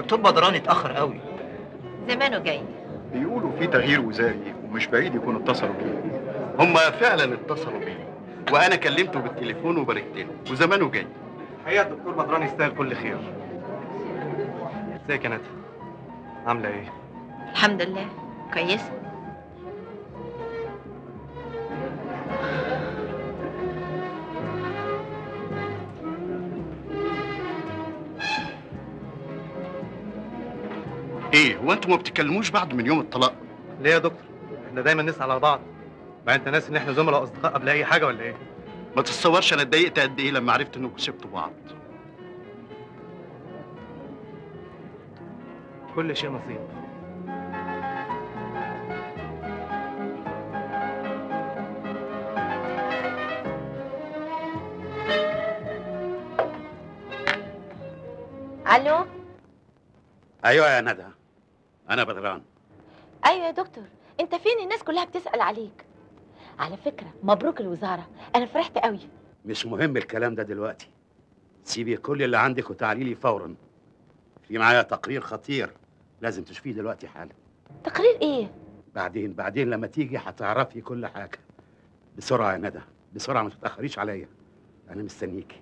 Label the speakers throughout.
Speaker 1: الدكتور بدران اتاخر قوي
Speaker 2: زمانه جاي
Speaker 3: بيقولوا في تغيير وزاري ومش بعيد يكونوا اتصلوا بيه
Speaker 4: هم فعلا اتصلوا بيه وانا كلمته بالتليفون وباركت له وزمانه جاي
Speaker 5: الحقيقه الدكتور بدران يستاهل كل خير ازيك يا ندى عامله ايه
Speaker 2: الحمد لله كويسه
Speaker 4: ايه هو انتوا ما بتتكلموش بعد من يوم الطلاق
Speaker 5: ليه يا دكتور احنا دايما نسال على بعض ما انت ناسي ان احنا زملاء واصدقاء قبل اي حاجه ولا ايه
Speaker 4: ما تتصورش انا اتضايقت قد ايه لما عرفت انكم سبتوا بعض
Speaker 5: كل شيء نصيب
Speaker 2: الو
Speaker 6: ايوه يا ندى انا بدران
Speaker 2: ايوه يا دكتور انت فين الناس كلها بتسال عليك على فكره مبروك الوزاره انا فرحت قوي
Speaker 6: مش مهم الكلام ده دلوقتي سيبي كل اللي عندك وتعالي لي فورا في معايا تقرير خطير لازم تشوفيه دلوقتي حالا
Speaker 2: تقرير ايه
Speaker 6: بعدين بعدين لما تيجي هتعرفي كل حاجه بسرعه يا ندى بسرعه ما تتاخريش عليا انا مستنيكي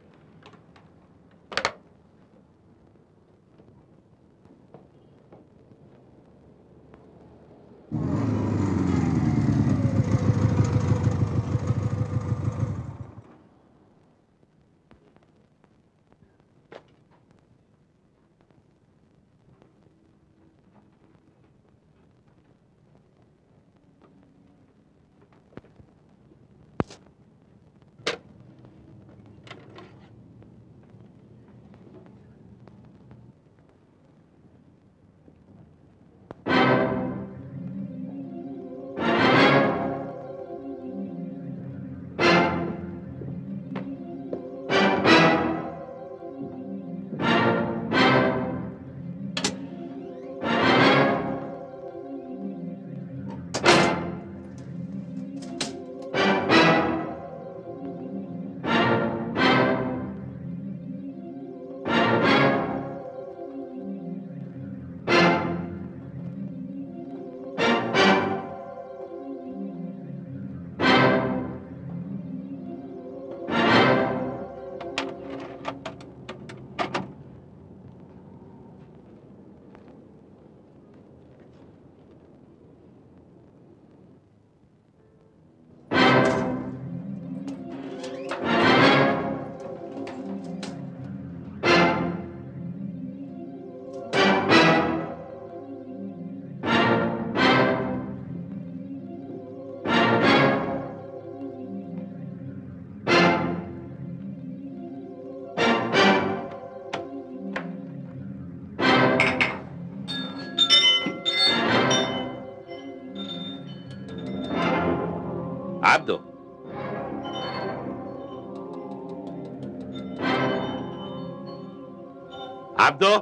Speaker 6: عبده عبده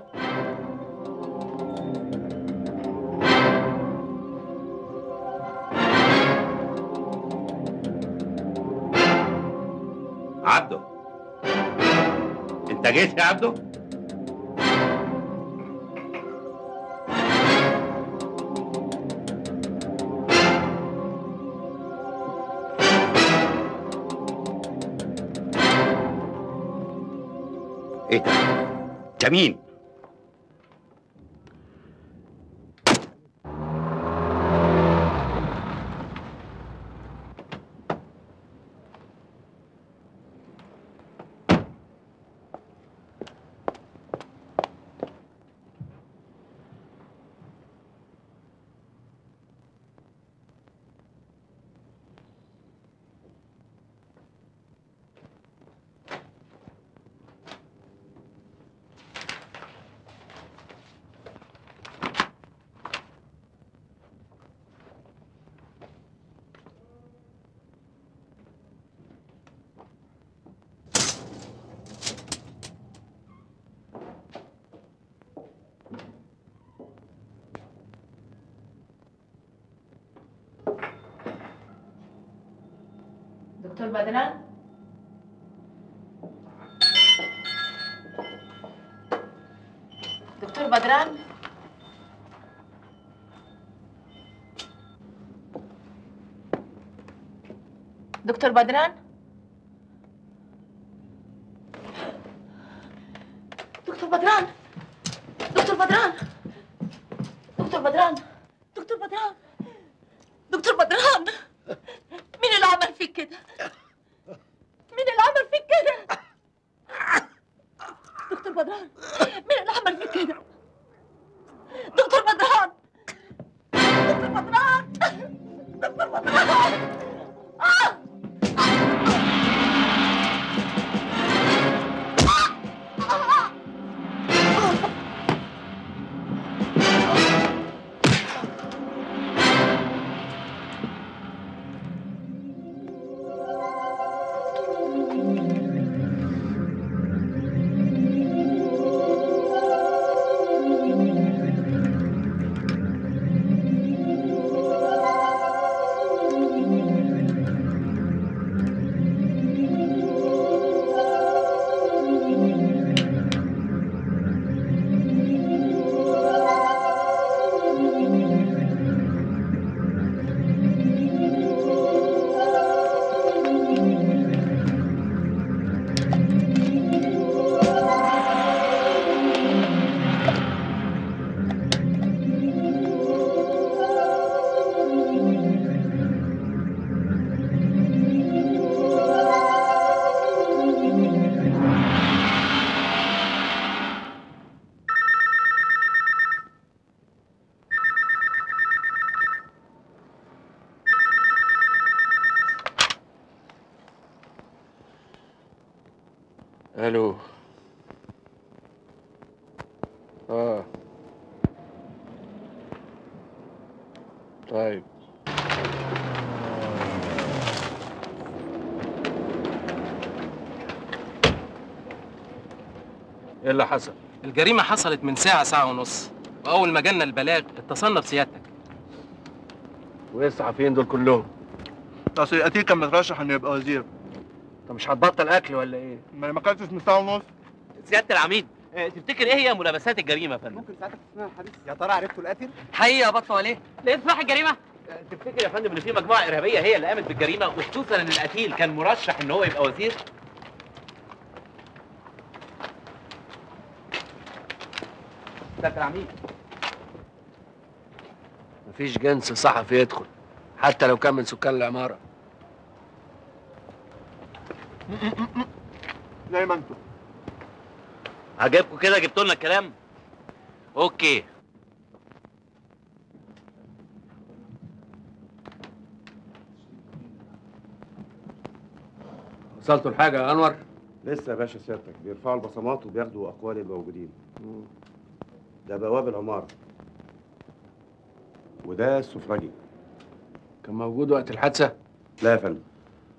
Speaker 6: عبده انت جيت يا عبده ايه ده ده مين
Speaker 2: دكتور بدران دكتور بدران دكتور بدران دكتور بدران دكتور بدران دكتور بدران دكتور بدران دكتور بدران مين اللي عمل فيك كده؟ مين اللي عمل فيك كده؟ دكتور بدران مين اللي عمل فيك كده؟ دكتور بدران دكتور بدران دكتور بدران آه!
Speaker 1: الو اه طيب ايه اللي حصل؟
Speaker 7: الجريمة حصلت من ساعة ساعة ونص وأول ما جالنا البلاغ اتصلنا بسيادتك
Speaker 1: وايه الصحفيين دول كلهم؟
Speaker 3: اصل القتيل كان مترشح انه يبقى وزير
Speaker 1: انت مش هتبطل اكل ولا ايه؟
Speaker 3: ما ما اكلتش من ساعه ونص
Speaker 8: سيادة العميد آه، تفتكر ايه هي ملابسات الجريمة يا فندم؟
Speaker 5: ممكن ساعتك تسمع حديث يا ترى عرفتوا القاتل؟
Speaker 8: حقيقة بطل عليه لقيت صح الجريمة؟ آه، تفتكر يا فندم ان في مجموعة إرهابية هي اللي قامت بالجريمة وخصوصا ان القتيل كان مرشح ان هو يبقى وزير؟ سيادة العميد
Speaker 1: مفيش جنس صحفي يدخل حتى لو كان من سكان العمارة
Speaker 3: زي ما انتوا
Speaker 8: عجبكم كده جبتوا لنا الكلام؟ اوكي
Speaker 1: وصلتوا لحاجة يا أنور؟
Speaker 6: لسه يا باشا سيادتك بيرفعوا البصمات وبياخدوا اقوال الموجودين ده بواب العماره وده السفرجي
Speaker 1: كان موجود وقت الحادثة؟
Speaker 6: لا يا فندم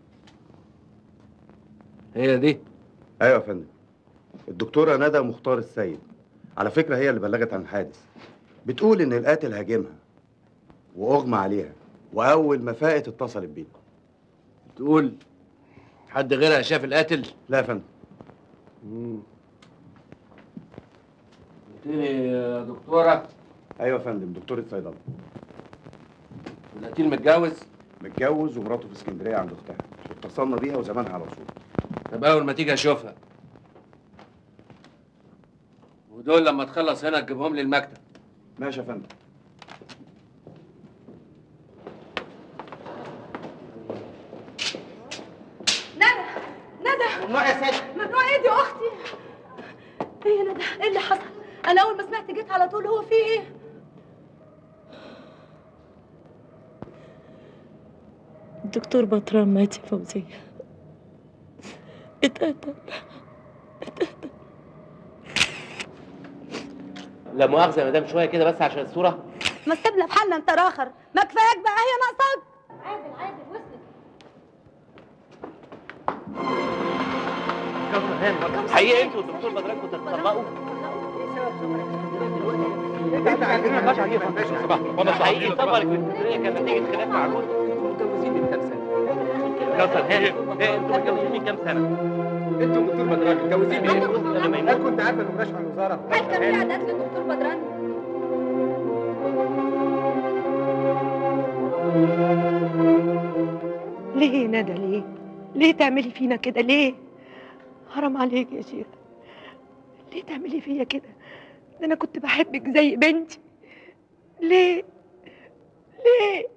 Speaker 1: هي دي
Speaker 6: ايوه يا فندم الدكتوره ندى مختار السيد على فكره هي اللي بلغت عن الحادث بتقول ان القاتل هاجمها واغمى عليها واول ما فاقت اتصلت بيه
Speaker 1: تقول حد غيرها شاف القاتل؟
Speaker 6: لا يا فندم
Speaker 1: قلت لي يا دكتورة
Speaker 6: ايوه يا فندم دكتوره صيدله
Speaker 1: القتيل متجوز؟
Speaker 6: متجوز ومراته في اسكندريه عند اختها واتصلنا بيها وزمانها على وصول
Speaker 1: طب أول ما تيجي أشوفها ودول لما تخلص هنا تجيبهم لي المكتب
Speaker 6: ماشي يا فندم
Speaker 2: ندى ندى
Speaker 8: ممنوع يا سيادة
Speaker 2: ممنوع ايه دي اختي ايه يا ندى ايه اللي حصل انا اول ما سمعت جيت على طول هو في ايه الدكتور بطران مات يا فوزية اتقتل
Speaker 8: لا مؤاخذة يا مدام شوية كده بس عشان الصورة
Speaker 2: ما سيبنا في حالنا انت راخر ما كفاياك بقى هي ناقصاك عادل عادل وصلت
Speaker 8: كوثر هانم حقيقة انتوا والدكتور بدران كنتوا تطلقوا؟ حقيقي سفرك في اسكندرية كان نتيجة خلاف مع جوزك
Speaker 1: متجوزين من كام سنة
Speaker 8: كوثر هانم إيه، انتوا متجوزين من كام سنة؟
Speaker 5: انتوا الدكتور بدران متجوزين بايه؟
Speaker 8: انا ما
Speaker 5: هل كنت عارفه انه ماشي على الوزاره؟
Speaker 2: هل كان في عادات للدكتور بدران؟
Speaker 9: ليه يا ندى ليه؟ ليه تعملي فينا كده ليه؟ حرام عليك يا شيخ ليه تعملي فيا كده؟ ده انا كنت بحبك زي بنتي ليه؟ ليه؟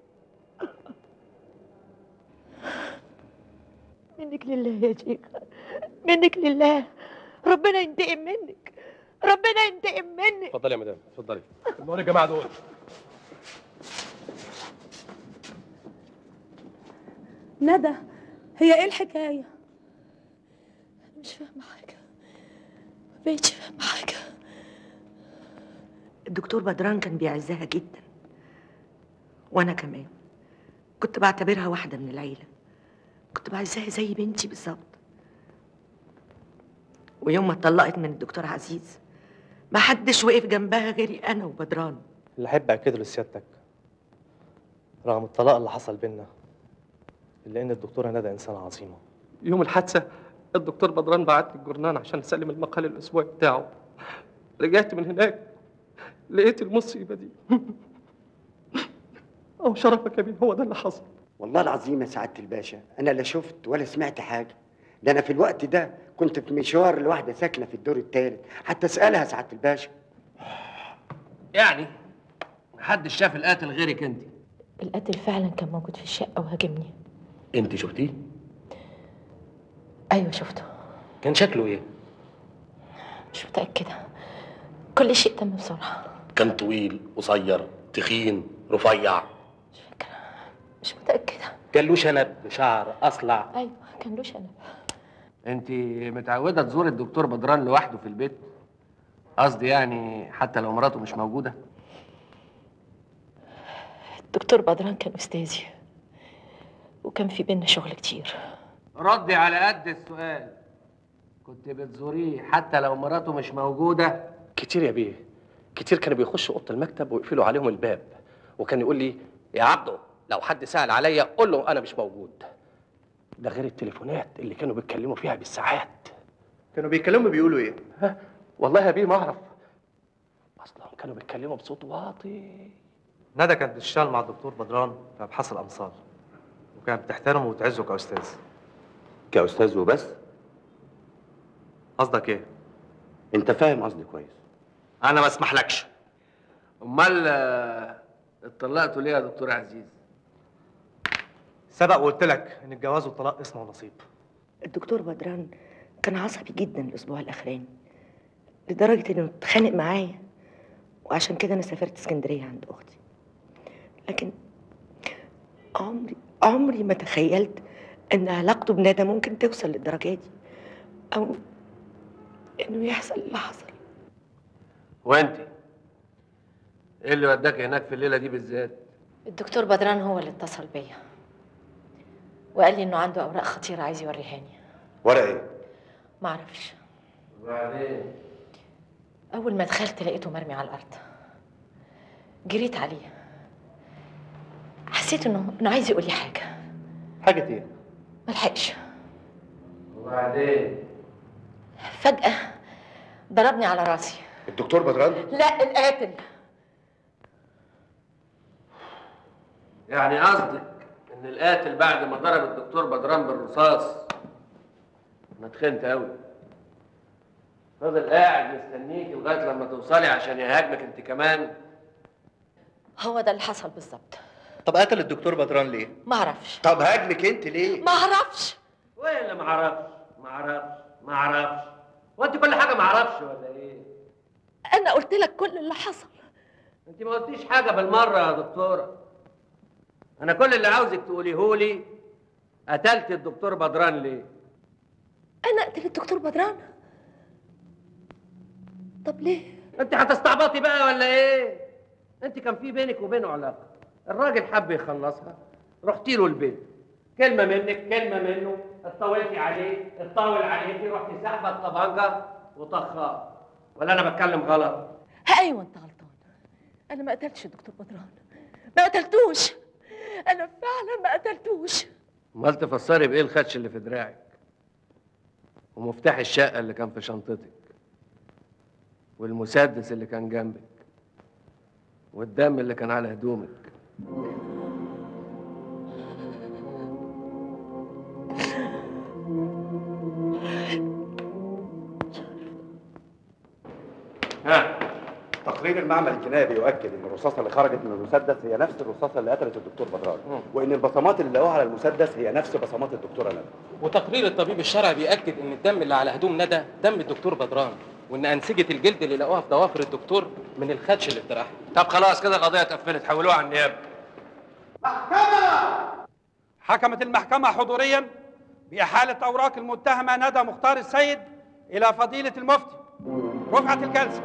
Speaker 9: منك لله يا شيخ منك لله ربنا ينتقم منك ربنا ينتقم منك
Speaker 7: اتفضلي يا مدام اتفضلي دول يا جماعه دول
Speaker 2: ندى هي ايه الحكايه أنا مش فاهمه حاجه ما بقتش فاهمه حاجه
Speaker 9: الدكتور بدران كان بيعزها جدا وانا كمان كنت بعتبرها واحده من العيله كنت بعزها زي بنتي بالظبط ويوم ما اتطلقت من الدكتور عزيز ما حدش وقف جنبها غيري انا وبدران
Speaker 5: اللي احب اكده لسيادتك رغم الطلاق اللي حصل بينا الا ان الدكتوره ندى انسانه عظيمه يوم الحادثه الدكتور بدران بعت لي الجورنان عشان اسلم المقال الاسبوعي بتاعه رجعت من هناك لقيت المصيبه دي او شرفك يا بيه هو ده اللي حصل
Speaker 10: والله العظيم يا سعاده الباشا انا لا شفت ولا سمعت حاجه ده انا في الوقت ده كنت في مشوار لواحده ساكنه في الدور الثالث حتى اسالها سعاده الباشا
Speaker 1: يعني محدش شاف القاتل غيرك انت
Speaker 2: القاتل فعلا كان موجود في الشقه وهاجمني
Speaker 1: انت شفتيه
Speaker 2: ايوه شفته
Speaker 1: كان شكله ايه
Speaker 2: مش متاكده كل شيء تم بسرعه
Speaker 4: كان طويل قصير تخين رفيع
Speaker 2: مش فاكره مش متاكده
Speaker 8: كان له شنب شعر اصلع
Speaker 2: ايوه كان له شنب
Speaker 1: انت متعوده تزور الدكتور بدران لوحده في البيت قصدي يعني حتى لو مراته مش موجوده
Speaker 2: الدكتور بدران كان استاذي وكان في بينا شغل كتير
Speaker 1: ردي على قد السؤال كنت بتزوريه حتى لو مراته مش موجوده
Speaker 5: كتير يا بيه كتير كانوا بيخشوا اوضه المكتب ويقفلوا عليهم الباب وكان يقول لي يا عبده لو حد سأل عليا قول له انا مش موجود ده غير التليفونات اللي كانوا بيتكلموا فيها بالساعات
Speaker 3: كانوا بيتكلموا بيقولوا ايه؟
Speaker 5: والله يا بيه ما اعرف اصلا كانوا بيتكلموا بصوت واطي ندى كانت بتشتغل مع الدكتور بدران في ابحاث الامصار وكانت بتحترمه وتعزه كاستاذ
Speaker 6: كاستاذ وبس
Speaker 5: قصدك ايه
Speaker 6: انت فاهم قصدي كويس
Speaker 8: انا ما اسمحلكش
Speaker 1: امال آه، اتطلقتوا ليه يا دكتور عزيز
Speaker 5: سبق وقلت لك ان الجواز والطلاق اسمه نصيب
Speaker 9: الدكتور بدران كان عصبي جدا الاسبوع الاخراني لدرجه انه اتخانق معايا وعشان كده انا سافرت اسكندريه عند اختي لكن عمري عمري ما تخيلت ان علاقته بندى ممكن توصل للدرجه دي او انه يحصل اللي حصل
Speaker 1: وانت ايه اللي وداك هناك في الليله دي بالذات
Speaker 2: الدكتور بدران هو اللي اتصل بيا وقال لي انه عنده اوراق خطيره عايز يوريهاني
Speaker 6: ورق ايه
Speaker 2: ما اعرفش
Speaker 1: وبعدين
Speaker 2: اول ما دخلت لقيته مرمي على الارض جريت عليه حسيت انه انه عايز يقول لي حاجه
Speaker 5: حاجه ايه
Speaker 2: ملحقش
Speaker 1: وبعدين
Speaker 2: فجاه ضربني على راسي
Speaker 6: الدكتور بدران
Speaker 2: لا القاتل
Speaker 1: يعني قصدك ان القاتل بعد ما ضرب الدكتور بدران بالرصاص انا اتخنت قوي فضل قاعد مستنيك لغايه لما توصلي عشان يهاجمك انت كمان
Speaker 2: هو ده اللي حصل بالظبط
Speaker 3: طب قتل الدكتور بدران ليه؟
Speaker 2: ما اعرفش
Speaker 10: طب هاجمك انت ليه
Speaker 2: ما اعرفش
Speaker 1: وايه اللي ما اعرفش ما اعرفش ما اعرفش وانت كل حاجه ما اعرفش ولا ايه
Speaker 2: انا قلت لك كل اللي حصل
Speaker 1: انت ما قلتيش حاجه بالمره يا دكتوره انا كل اللي عاوزك تقوليه لي قتلت الدكتور بدران ليه
Speaker 2: انا اقتل الدكتور بدران طب ليه
Speaker 1: انت هتستعبطي بقى ولا ايه انت كان في بينك وبينه علاقه الراجل حب يخلصها رحتي له البيت كلمه منك كلمه منه اتطولتي عليه اتطول عليكي رحتي ساحبه الطبانجه وطخاه ولا انا بتكلم غلط
Speaker 2: ايوه انت غلطان انا ما قتلتش الدكتور بدران ما قتلتوش انا فعلا ما قتلتوش
Speaker 1: امال تفسري بايه الخدش اللي في دراعك ومفتاح الشقة اللي كان في شنطتك والمسدس اللي كان جنبك والدم اللي كان على هدومك
Speaker 6: ها تقرير المعمل الجنائي بيؤكد ان الرصاصه اللي خرجت من المسدس هي نفس الرصاصه اللي قتلت الدكتور بدران وان البصمات اللي لقوها على المسدس هي نفس بصمات الدكتوره ندى
Speaker 7: وتقرير الطبيب الشرعي بيأكد إن الدم اللي على هدوم ندى دم الدكتور بدران وإن أنسجة الجلد اللي لقوها في ضوافر الدكتور من الخدش اللي اتراح
Speaker 1: طب خلاص كده القضية اتقفلت حولوها على النيابة
Speaker 11: حكمت المحكمة حضوريا بإحالة أوراق المتهمة ندى مختار السيد إلى فضيلة المفتي رفعت الجلسة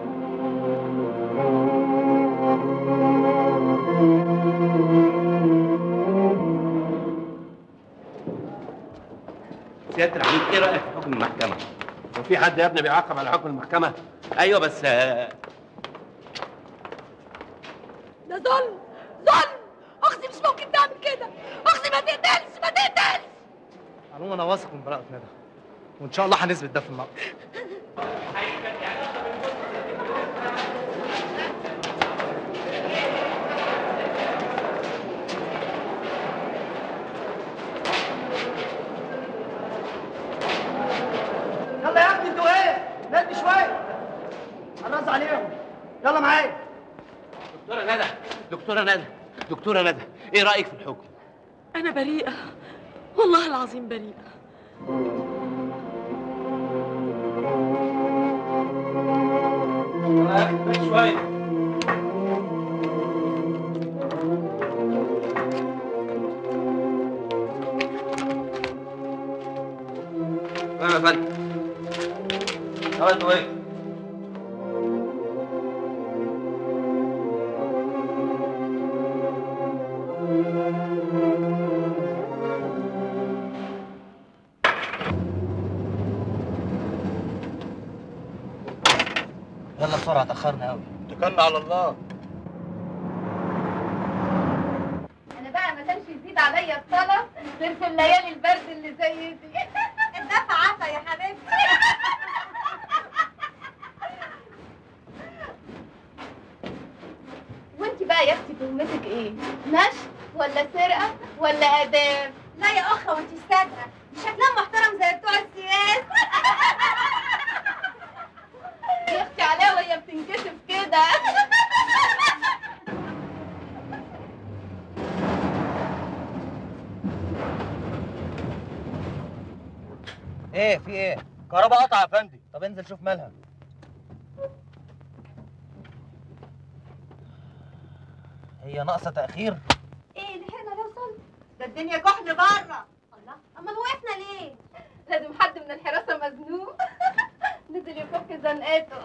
Speaker 8: سياده العميد ايه رايك في حكم المحكمه؟
Speaker 1: هو في حد يا ابني بيعاقب على حكم المحكمة؟
Speaker 8: ايوه بس آه،
Speaker 2: ده ظلم ظلم اختي مش ممكن تعمل كده اختي ما تقتلش ما تقتلش
Speaker 5: عموما انا واثق من براءة ندى وان شاء الله هنثبت ده في النقد
Speaker 12: يلا يا ابني انتوا ايه؟ ندي شويه هنرز عليهم يلا معايا
Speaker 8: دكتوره ندى دكتوره ندى دكتوره ندى ايه رايك في الحكم؟
Speaker 2: انا بريئه والله العظيم بريئه
Speaker 1: شوية تمام يا فندم عملتوا ايه؟
Speaker 12: يلا بسرعه اتاخرنا قوي
Speaker 6: اتكلنا على الله
Speaker 13: انا بقى ما كانش يزيد عليا الطلب غير في الليالي البرد اللي زي دي الدفع عفا يا حبيبتي وانت بقى يا اختي تهمتك ايه؟ نشف ولا سرقه ولا اداب؟ لا يا اخه وانت صادقه مش هتنام محترم زي بتوع السياسه يا اختي عليها وهي بتنكشف كده
Speaker 12: ايه في ايه؟ كهرباء قطع يا فندم طب انزل شوف مالها هي ناقصه تاخير
Speaker 13: ايه لحقنا نوصل؟ ده الدنيا كحل بره الله امال وقفنا ليه؟ لازم حد من الحراسه مزنوق نزل يفك زنقاته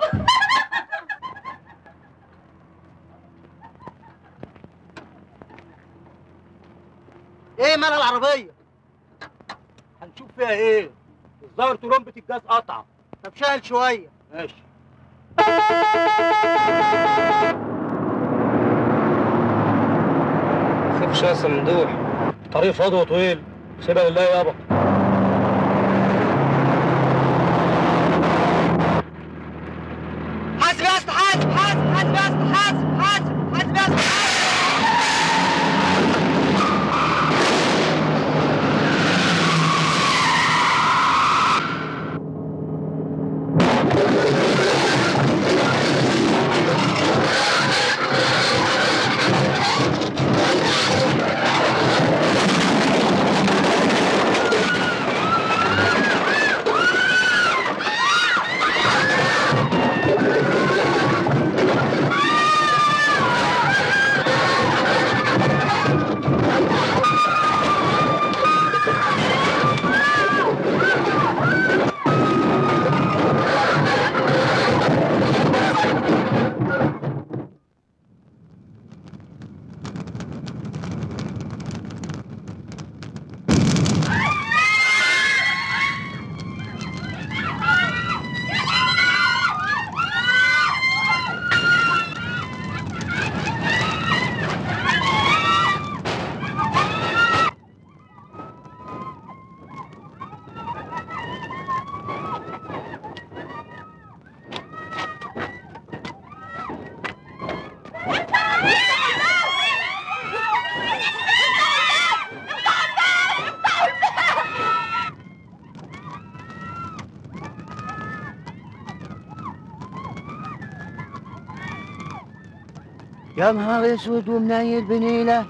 Speaker 12: ايه مالها العربيه هنشوف فيها ايه الظاهر ترمبة الجاز قطعه طب شايل شويه ماشي
Speaker 5: سيبش يا ممدوح طريق فاضي وطويل سيبها لله يابا
Speaker 12: حاسب يا اسطى حاسب حاسب حاسب يا اسطى حاسب حاسب حاسب يا اسطى يا نهار اسود ومنيل بنيله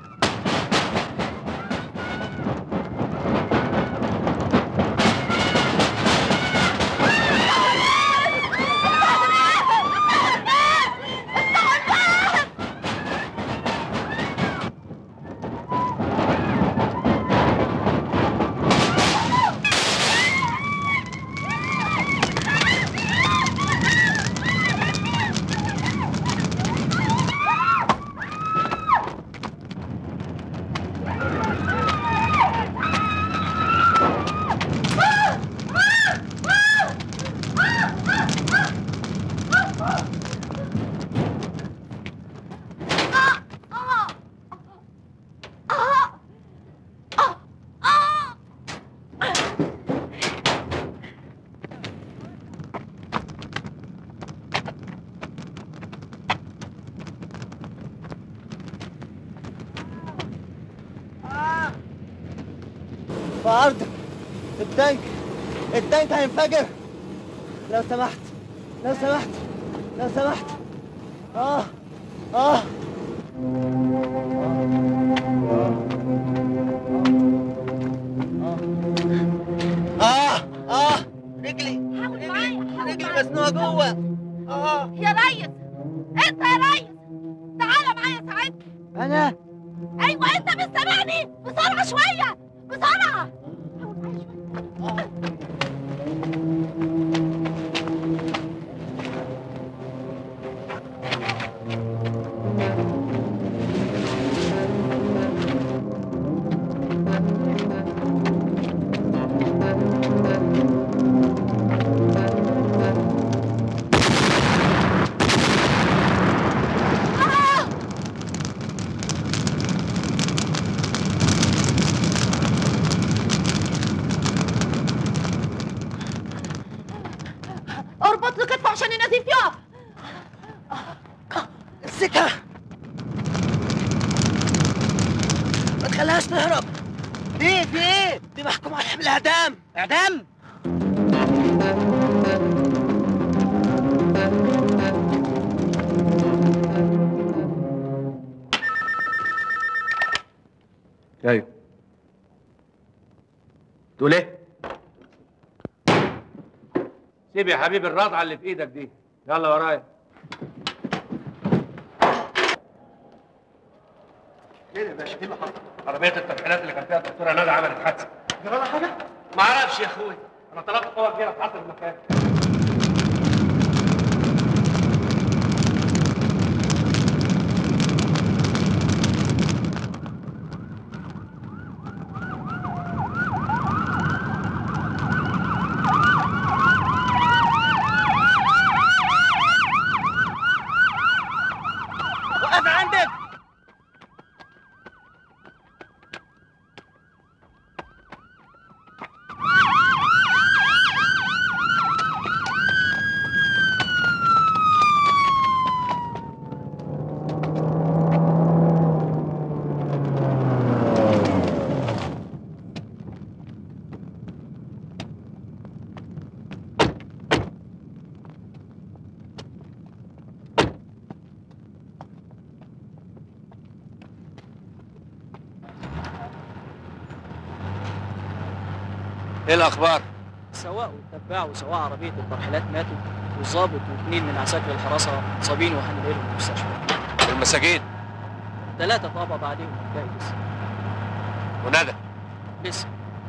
Speaker 12: في عرض التانك التانك هينفجر لو سمحت لو سمحت لو سمحت اه اه اه اه رجلي رجلي مسنوقه جوه اه
Speaker 2: يا ريس انت يا ريس تعالى معايا ساعدني
Speaker 12: انا
Speaker 2: ايوه انت مش سامعني بسرعه شويه بسرعه اربط له كتفه عشان النزيف يقف
Speaker 12: امسكها ما تخليهاش تهرب ليه في ايه؟ دي محكوم على حمل اعدام اعدام
Speaker 1: ايوه تقول ايه؟ سيب يا حبيبي الرضعه اللي في ايدك دي يلا ورايا
Speaker 4: ايه يا باشا ايه اللي حصل؟
Speaker 1: عربيه الترحيلات اللي كان فيها الدكتوره ندى عملت حادثه
Speaker 4: جرى لها حاجه؟
Speaker 1: ما اعرفش يا اخوي انا طلبت قوه كبيره في حصر المكان
Speaker 12: وقف عندك
Speaker 1: ايه الاخبار؟
Speaker 14: السواق والتباع وسواق عربية الترحيلات ماتوا والظابط واثنين من عساكر الحراسة مصابين وهننقلهم المستشفى
Speaker 1: والمساجين
Speaker 14: ثلاثة طابع عليهم الباقي لسه
Speaker 1: وندى
Speaker 14: لسه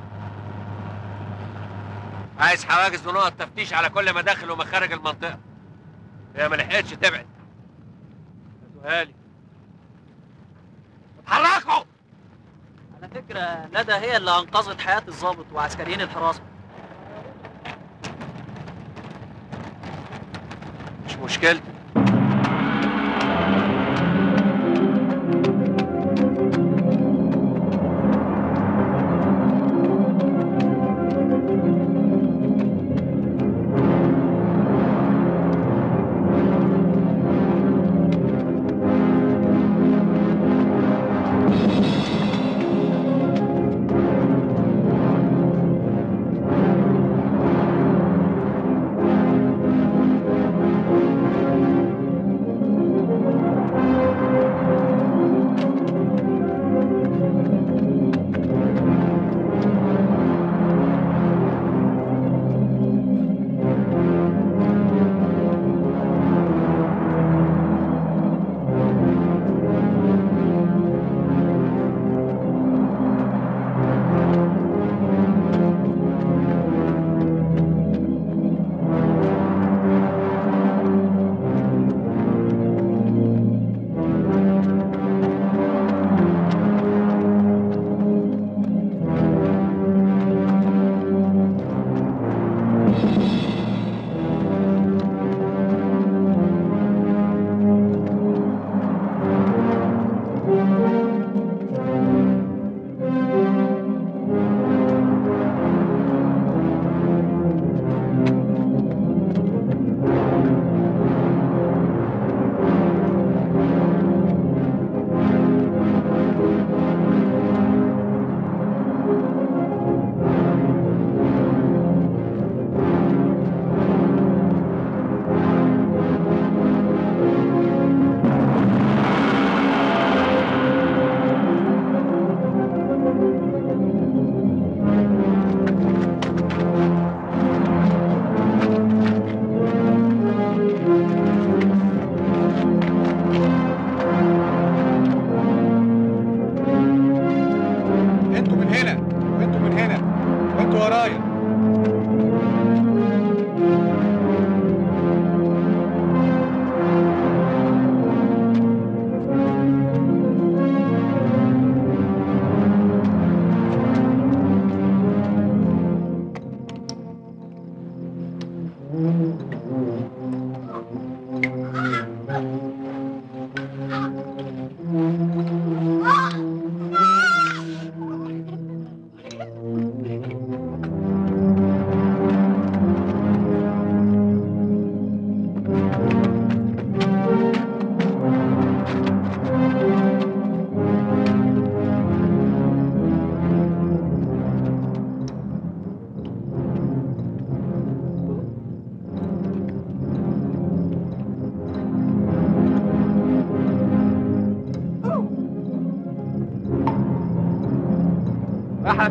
Speaker 1: عايز حواجز ونقط تفتيش على كل مداخل ومخارج المنطقه هي ما لحقتش تبعد هاتوها لي اتحركوا
Speaker 14: على فكرة ندى هي اللي أنقذت حياة الظابط وعسكريين الحراسة
Speaker 1: مش مشكلتي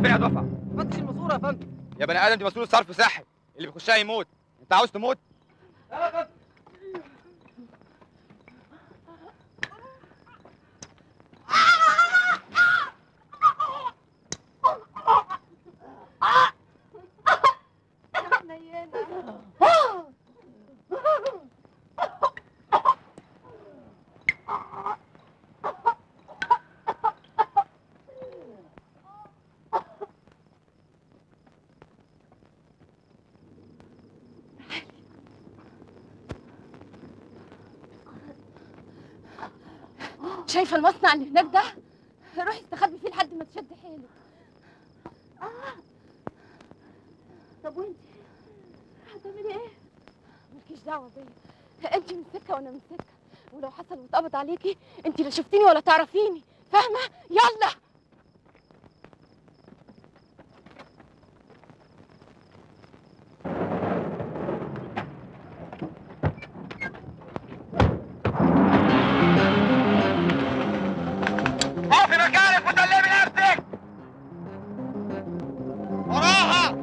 Speaker 15: فين يا دفعه
Speaker 12: فتش الماسوره يا فندم
Speaker 15: يا بني ادم دي مسؤول صرف صحي اللي بيخشها يموت انت عاوز تموت
Speaker 13: شايفه المصنع اللي هناك ده روحي استخبي فيه لحد ما تشد حيلك طب وانت هتعملي ايه مالكيش دعوه بيا انت من سكه وانا من سكه ولو حصل واتقبض عليكي انت لا شفتيني ولا تعرفيني فاهمه يلا
Speaker 15: اقفي مكانك وسلمي نفسك وراها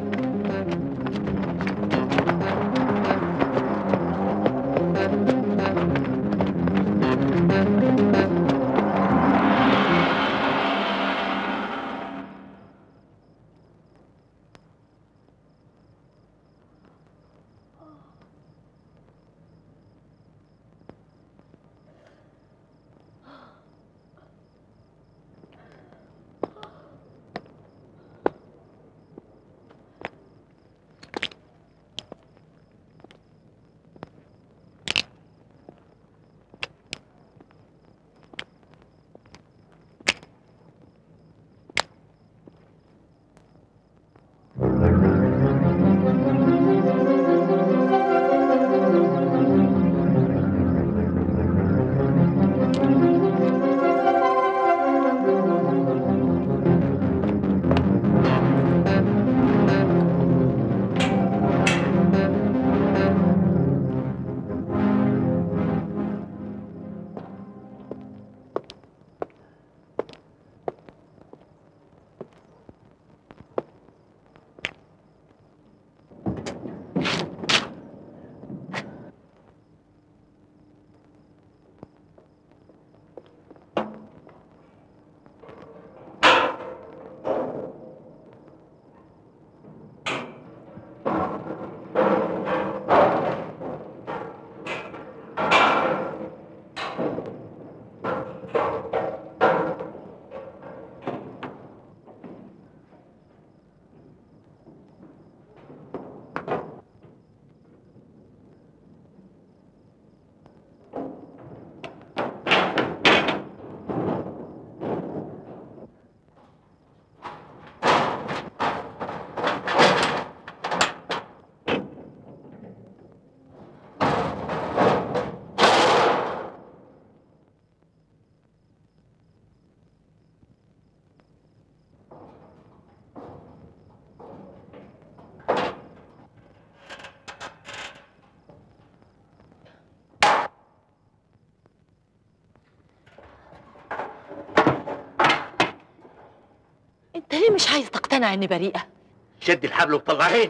Speaker 2: انت ليه مش عايز تقتنع اني بريئه
Speaker 1: شد الحبل وطلعيني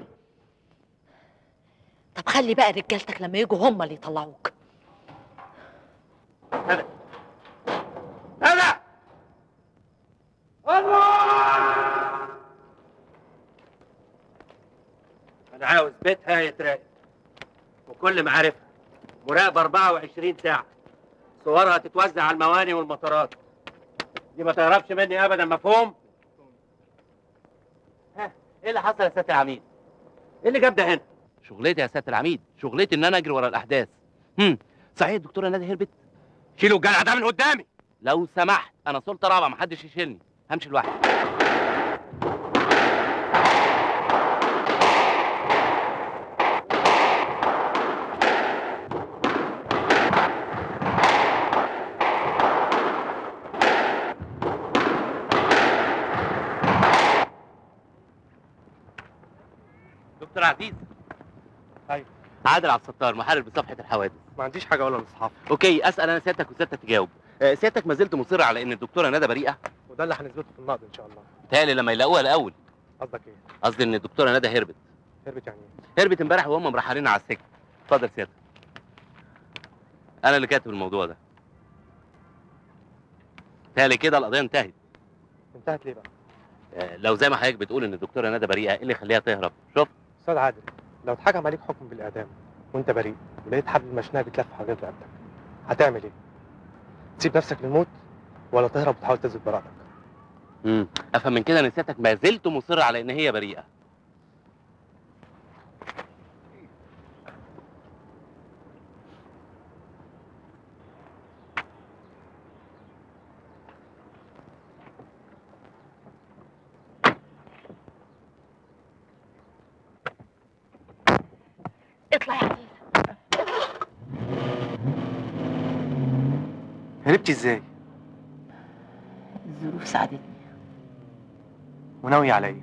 Speaker 2: طب خلي بقى رجالتك لما يجوا هم اللي يطلعوك
Speaker 1: انا انا عاوز بيتها يتراقب وكل معارفها مراقبة 24 ساعة صورها تتوزع على المواني والمطارات دي ما تهربش مني ابدا مفهوم؟ ها ايه اللي حصل يا سيادة العميد؟ ايه اللي جاب ده هنا؟
Speaker 8: شغلتي يا سياده العميد شغلتي ان انا اجري ورا الاحداث هم صحيح الدكتوره ناديه هربت
Speaker 1: شيلوا الجدع ده من قدامي
Speaker 8: لو سمحت انا سلطه رابعه محدش يشيلني همشي لوحدي دكتور عزيز
Speaker 5: ايوه
Speaker 8: عادل عبد الستار محرر بصفحه الحوادث
Speaker 5: ما عنديش حاجه اقولها للاصحاب
Speaker 8: اوكي اسال انا سيادتك وسيادتك تجاوب آه، سيادتك ما زلت مصر على ان الدكتوره ندى بريئه
Speaker 5: وده اللي هنثبته في النقد ان شاء الله
Speaker 8: بتهيألي لما يلاقوها الاول
Speaker 5: قصدك ايه؟
Speaker 8: قصدي ان الدكتوره ندى هربت
Speaker 5: هربت يعني ايه؟
Speaker 8: هربت امبارح وهم مرحلين على السجن اتفضل سيادتك انا اللي كاتب الموضوع ده بتهيألي كده القضيه انتهت
Speaker 5: انتهت ليه بقى؟
Speaker 8: آه، لو زي ما حضرتك بتقول ان الدكتوره ندى بريئه ايه اللي يخليها تهرب شوف
Speaker 5: استاذ عادل لو اتحكم عليك حكم بالاعدام وانت بريء ولقيت حبل المشنقه بيتلف حوالين رقبتك هتعمل ايه؟ تسيب نفسك للموت ولا تهرب وتحاول تثبت براءتك؟
Speaker 8: امم افهم من كده ان سيادتك ما زلت مصر على ان هي بريئه
Speaker 2: اطلع يا عزيز
Speaker 5: هربتي ازاي؟
Speaker 2: الظروف ساعدتني
Speaker 5: وناوية على ايه؟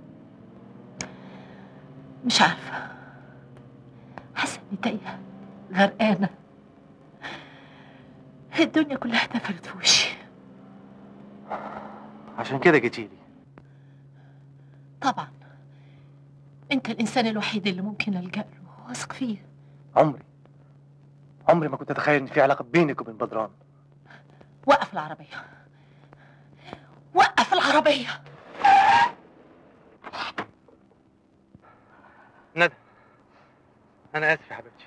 Speaker 2: مش عارفة حاسة إني تايهة غرقانة الدنيا كلها اتقفلت في وشي
Speaker 5: عشان كده جيتيلي
Speaker 2: طبعا أنت الإنسان الوحيد اللي ممكن ألجأ له واثق فيه
Speaker 5: عمري عمري ما كنت اتخيل ان في علاقة بينك وبين بدران
Speaker 2: وقف العربية وقف العربية
Speaker 5: ندى انا اسف يا حبيبتي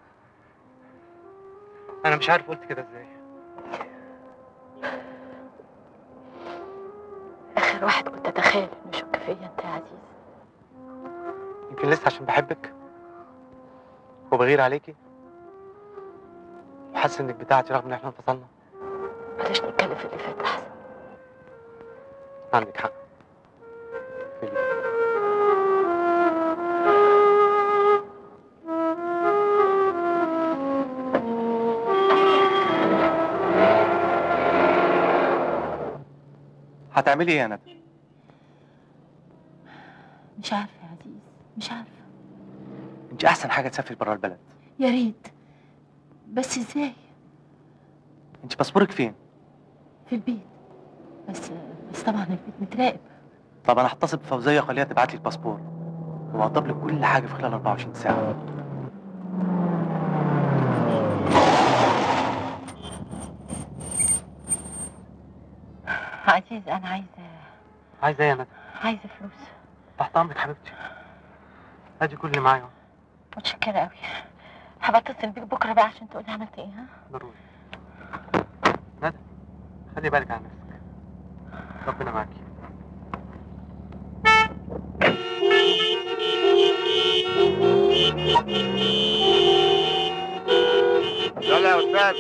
Speaker 5: انا مش عارف قلت كده ازاي
Speaker 2: آخر واحد كنت أتخيل إنه يشك فيا أنت يا عزيز
Speaker 5: يمكن لسه عشان بحبك وبغير عليكي وحاسس انك بتاعتي رغم ان احنا انفصلنا
Speaker 2: بلاش نتكلم في اللي فات أحسن
Speaker 5: عندك حق هتعملي ايه يا ندى؟
Speaker 2: مش عارفة يا عزيز مش عارفة
Speaker 5: انت احسن حاجه تسافري بره البلد
Speaker 2: يا ريت بس ازاي
Speaker 5: انت باسبورك فين؟
Speaker 2: في البيت بس بس طبعا البيت متراقب
Speaker 5: طب انا هتصل بفوزيه خليها تبعت لي الباسبور وهضرب لك كل حاجه في خلال 24 ساعه
Speaker 2: عزيز انا عايزه
Speaker 5: عايزه ايه يا ندى؟
Speaker 2: عايزه فلوس
Speaker 5: تحت امرك حبيبتي ادي كل اللي معايا
Speaker 2: متشكره قوي هبقى اتصل بيك بكره بقى عشان تقولي عملت ايه ها
Speaker 5: ضروري ندى خلي بالك على نفسك ربنا معاكي
Speaker 4: يلا يا استاذ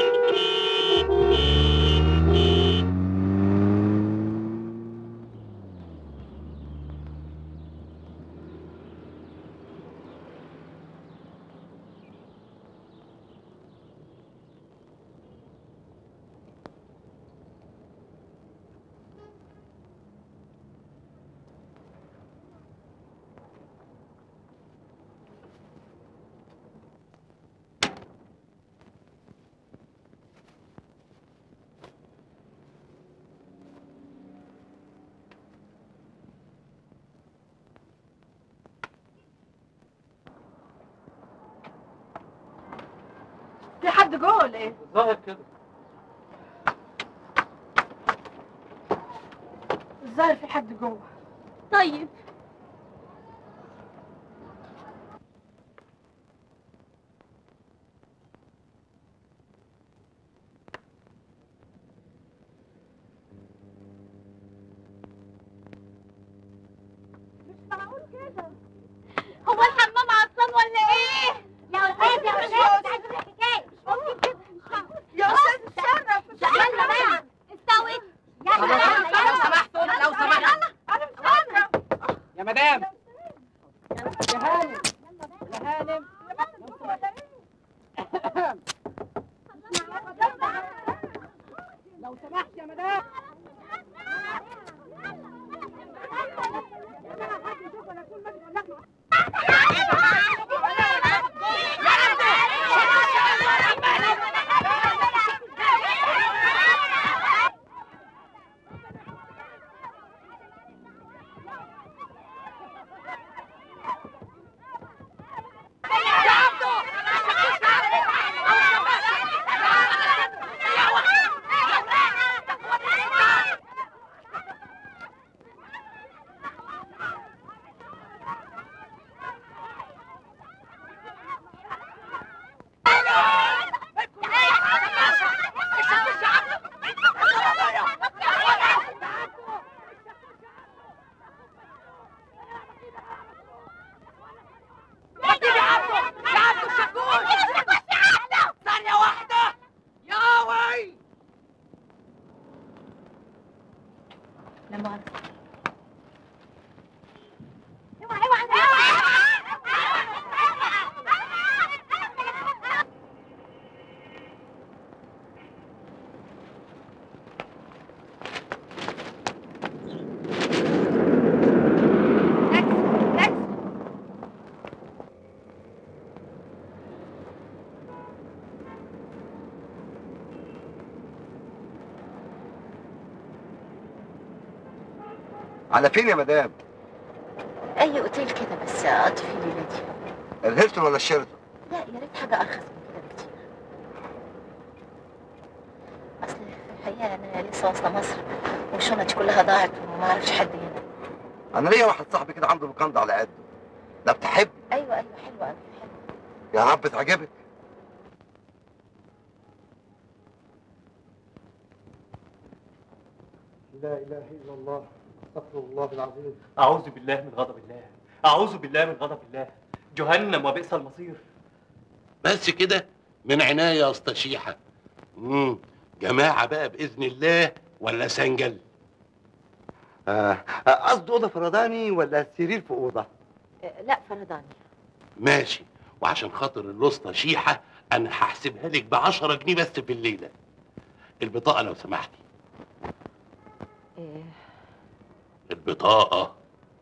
Speaker 2: في حد جوه ولا ايه؟
Speaker 5: الظاهر كده
Speaker 2: الظاهر في حد جوه طيب
Speaker 13: هو الحمام عطلان ولا ايه؟ يا استاذ يا استاذ عايز اقول لك حكايه مش ممكن كده يا استاذ اتصرف يلا بقى استوت يلا
Speaker 1: لو سمحتوا لو سمحتوا
Speaker 13: انا مش قادره
Speaker 1: يا مدام
Speaker 13: يا هانم يا هانم
Speaker 1: لو سمحت يا مدام
Speaker 13: يا
Speaker 16: على فين يا مدام
Speaker 2: اي اوتيل كده بس اقضي فيه ليلتي
Speaker 16: الهيلتون ولا الشيراتون
Speaker 2: لا يا ريت حاجه ارخص من كده بكتير اصل في الحقيقه انا لسه واصله مصر وشنطي كلها ضاعت وما اعرفش حد هنا
Speaker 16: انا ليا واحد صاحبي كده عنده لوكاندا على قده ده بتحب
Speaker 2: ايوه ايوه حلوه قوي
Speaker 16: يا رب تعجبك
Speaker 5: لا اله الا الله استغفر الله العظيم
Speaker 17: أعوذ بالله من غضب الله أعوذ بالله من غضب الله جهنم وبئس المصير
Speaker 18: بس كده من عناية يا اسطى شيحة مم. جماعة بقى بإذن الله ولا سنجل
Speaker 16: آه، قصده اوضه فرداني ولا سرير في اوضه
Speaker 2: أه، لا فرداني
Speaker 18: ماشي وعشان خاطر الاسطى شيحة أنا هحسبها لك ب 10 جنيه بس في الليلة البطاقة لو سمحتي
Speaker 2: إيه،
Speaker 18: البطاقة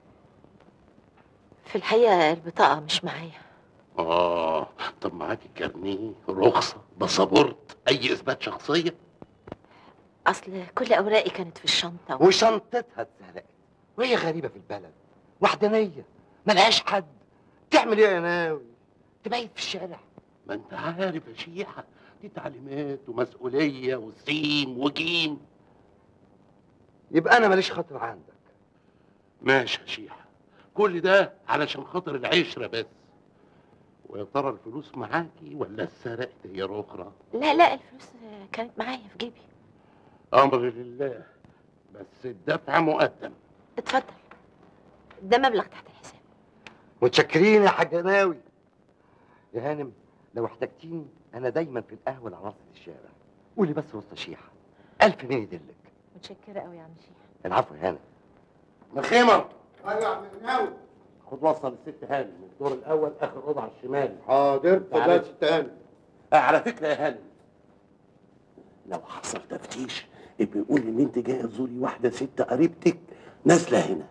Speaker 2: في الحقيقه البطاقه مش معايا
Speaker 18: آه طب معاكي كارنيه رخصة باسبورت أي إثبات شخصية
Speaker 2: اصل كل اوراقي كانت في الشنطه
Speaker 16: وشنطتها اتسرقت وهي غريبه في البلد وحدانيه ملهاش حد تعمل ايه يا ناوي تبيت في الشارع
Speaker 18: ما أنت عارف يا شيحة دي تعليمات ومسؤولية وسيم وجيم
Speaker 16: يبقى انا ماليش خاطر عندك
Speaker 18: ماشي يا شيحة كل ده علشان خاطر العشرة بس ويا ترى الفلوس معاكي ولا اتسرقت هي أخرى
Speaker 2: لا لا الفلوس آه، كانت معايا في جيبي
Speaker 18: أمر لله بس الدفع مقدم
Speaker 2: اتفضل ده مبلغ تحت الحساب
Speaker 16: متشكرين يا حاج ناوي يا هانم لو احتجتيني انا دايما في القهوه اللي على نص الشارع قولي بس وسط شيحه الف مين يدلك
Speaker 2: متشكره قوي يا عم شيخ
Speaker 16: العفو يا هانم
Speaker 18: مخيمة
Speaker 16: ايوه يا عم ناوي
Speaker 18: خد وصل الست هانم الدور الأول آخر أوضة على الشمال
Speaker 16: حاضر
Speaker 18: تعالى.
Speaker 16: يا ست هانم
Speaker 18: آه على فكرة يا هانم لو حصل تفتيش يبقى يقول إن أنت جاية تزوري واحدة ست قريبتك نازلة هنا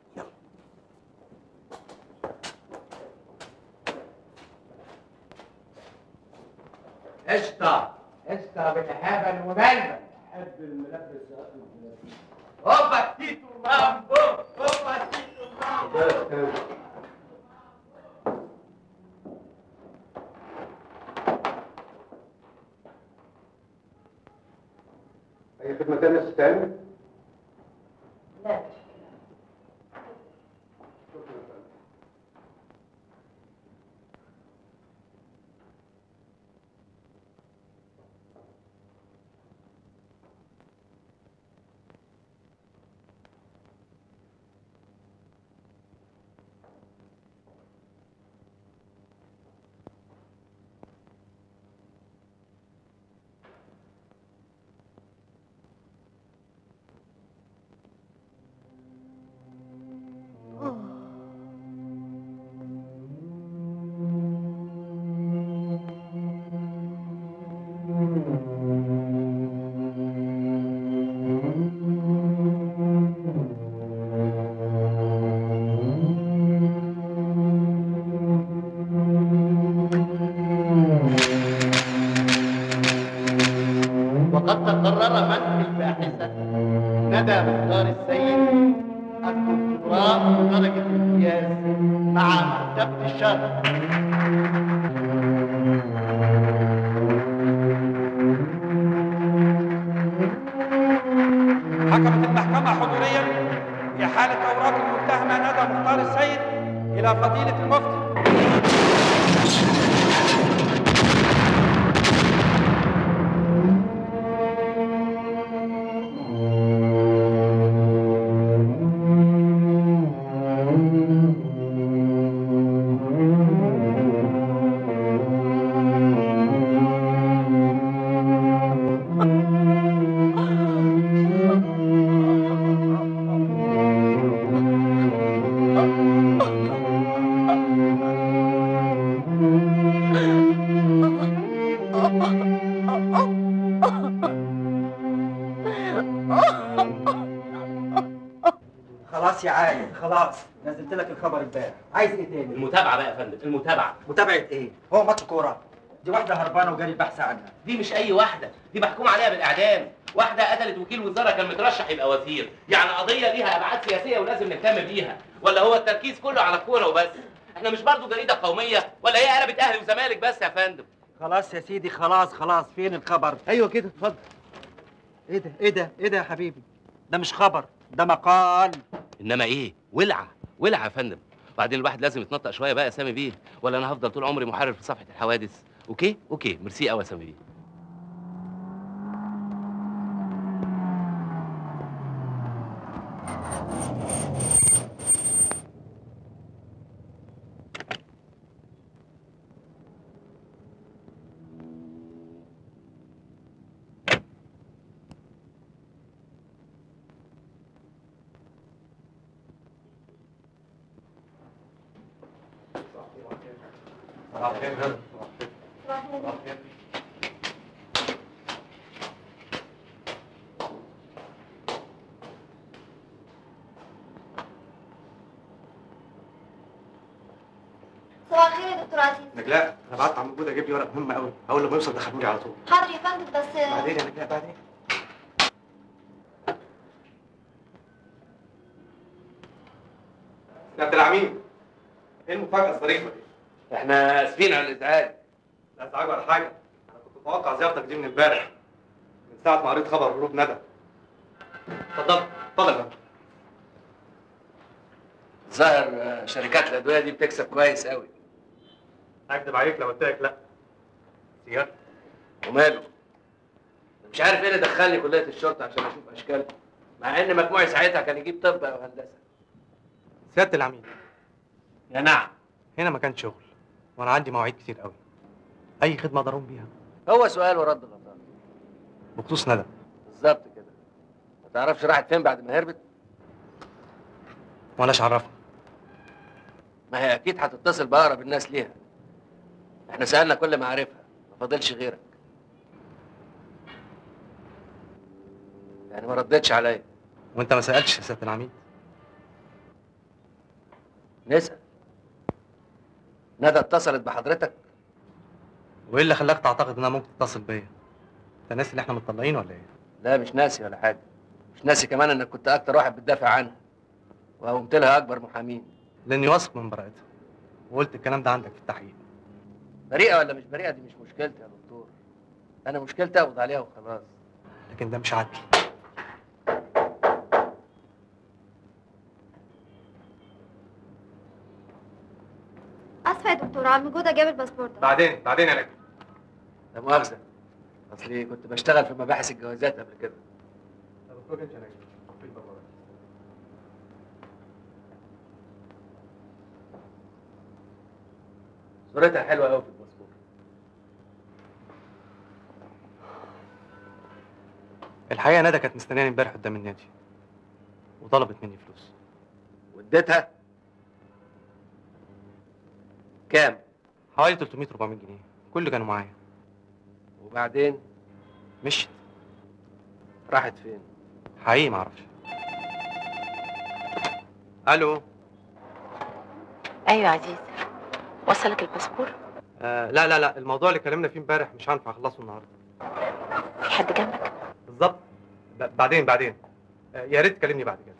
Speaker 1: قشطة قشطة بالهبل وملبن حب الملبس يا أخي هوبا تيتو مامبو هوبا تيتو مامبو
Speaker 6: اي خدمه تانية يا ست هانم
Speaker 2: لا
Speaker 18: وقد تقرر منح الباحثة ندى مختار السيد الدكتوراه درجة امتياز مع مرتبة الشرف
Speaker 11: حكمت المحكمة حضوريا في حالة أوراق المتهمة ندى مختار السيد إلى فضيلة المفتي
Speaker 12: خلاص يا عالم خلاص نزلت لك الخبر امبارح عايز ايه تاني
Speaker 8: المتابعة بقى يا فندم المتابعة
Speaker 12: متابعه ايه هو ماتش كوره دي واحده هربانه وجاري البحث عنها
Speaker 8: دي مش أي واحدة دي محكوم عليها بالإعدام واحده قتلت وكيل وزاره كان مترشح يبقى وزير يعني قضيه ليها ابعاد سياسيه ولازم نهتم بيها ولا هو التركيز كله على الكوره وبس احنا مش برضو جريده قوميه ولا هي قلبت اهلي وزمالك بس يا فندم
Speaker 12: خلاص يا سيدي خلاص خلاص فين الخبر
Speaker 1: ايوه كده اتفضل
Speaker 12: ايه ده ايه ده ايه ده يا حبيبي ده مش خبر ده مقال
Speaker 8: انما ايه ولعه ولعه يا فندم وبعدين الواحد لازم يتنطق شويه بقى يا سامي بيه ولا انا هفضل طول عمري محرر في صفحه الحوادث اوكي اوكي ميرسي قوي يا سامي بيه
Speaker 19: صباح الخير يا دكتور عزيز
Speaker 5: نجلاء انا بعت عم جوده اجيب لي ورق مهم قوي اول لما يوصل دخلوا لي على طول
Speaker 19: حاضر يا فندم بس
Speaker 5: بعدين يا نجلاء بعدين يا عبد العميد ايه المفاجاه الظريفه دي؟
Speaker 1: احنا اسفين على الازعاج
Speaker 5: لا ازعاج ولا حاجه انا كنت متوقع زيارتك دي من امبارح من ساعه ما قريت خبر هروب ندى اتفضل اتفضل يا فندم.
Speaker 1: ظاهر آه، شركات الادويه دي بتكسب كويس قوي
Speaker 5: اكذب عليك لو قلت لك لا سيادة
Speaker 1: وماله مش عارف ايه اللي دخلني كليه الشرطه عشان اشوف اشكالكم مع ان مجموعي ساعتها كان يجيب طب او هندسه
Speaker 5: سياده العميد
Speaker 1: يا نعم
Speaker 5: هنا مكان شغل وانا عندي مواعيد كتير قوي اي خدمه اقدر اقوم بيها
Speaker 1: هو سؤال ورد غلطان
Speaker 5: بخصوص ندى
Speaker 1: بالظبط كده ما تعرفش راحت فين بعد ما هربت
Speaker 5: ولاش عرفني
Speaker 1: ما هي اكيد هتتصل باقرب الناس ليها احنا سالنا كل معارفها ما فاضلش غيرك يعني ما ردتش عليا
Speaker 5: وانت ما سالتش يا سياده العميد
Speaker 1: نسال ندى اتصلت بحضرتك
Speaker 5: وايه اللي خلاك تعتقد انها ممكن تتصل بيا انت ناسي اللي احنا متطلقين ولا ايه
Speaker 1: لا مش ناسي ولا حاجه مش ناسي كمان انك كنت اكتر واحد بتدافع عنها وقومت لها اكبر محامين
Speaker 5: لاني واثق من براءتها وقلت الكلام ده عندك في التحقيق
Speaker 1: بريئه ولا مش بريئه دي مش مشكلتي يا دكتور انا مشكلتي اقبض عليها وخلاص
Speaker 5: لكن ده مش عدل
Speaker 19: اسفه يا دكتور عم جوده جاب الباسبور ده
Speaker 5: بعدين بعدين يا نجم
Speaker 1: لا مؤاخذه اصلي كنت بشتغل في مباحث الجوازات قبل كده صورتها حلوه قوي في الباسبور
Speaker 5: الحقيقه ندى كانت مستنياني امبارح قدام النادي وطلبت مني فلوس
Speaker 1: واديتها كام
Speaker 5: حوالي 300 400 جنيه كل اللي كانوا معايا
Speaker 1: وبعدين
Speaker 5: مشيت
Speaker 1: راحت فين
Speaker 5: حقيقي ما اعرفش الو
Speaker 9: ايوه يا عزيز وصلك الباسبور
Speaker 5: آه لا لا لا الموضوع اللي اتكلمنا فيه امبارح مش هينفع اخلصه النهارده
Speaker 9: في حد جنبك
Speaker 5: بالظبط ب- بعدين بعدين آه يا ريت تكلمني بعد كده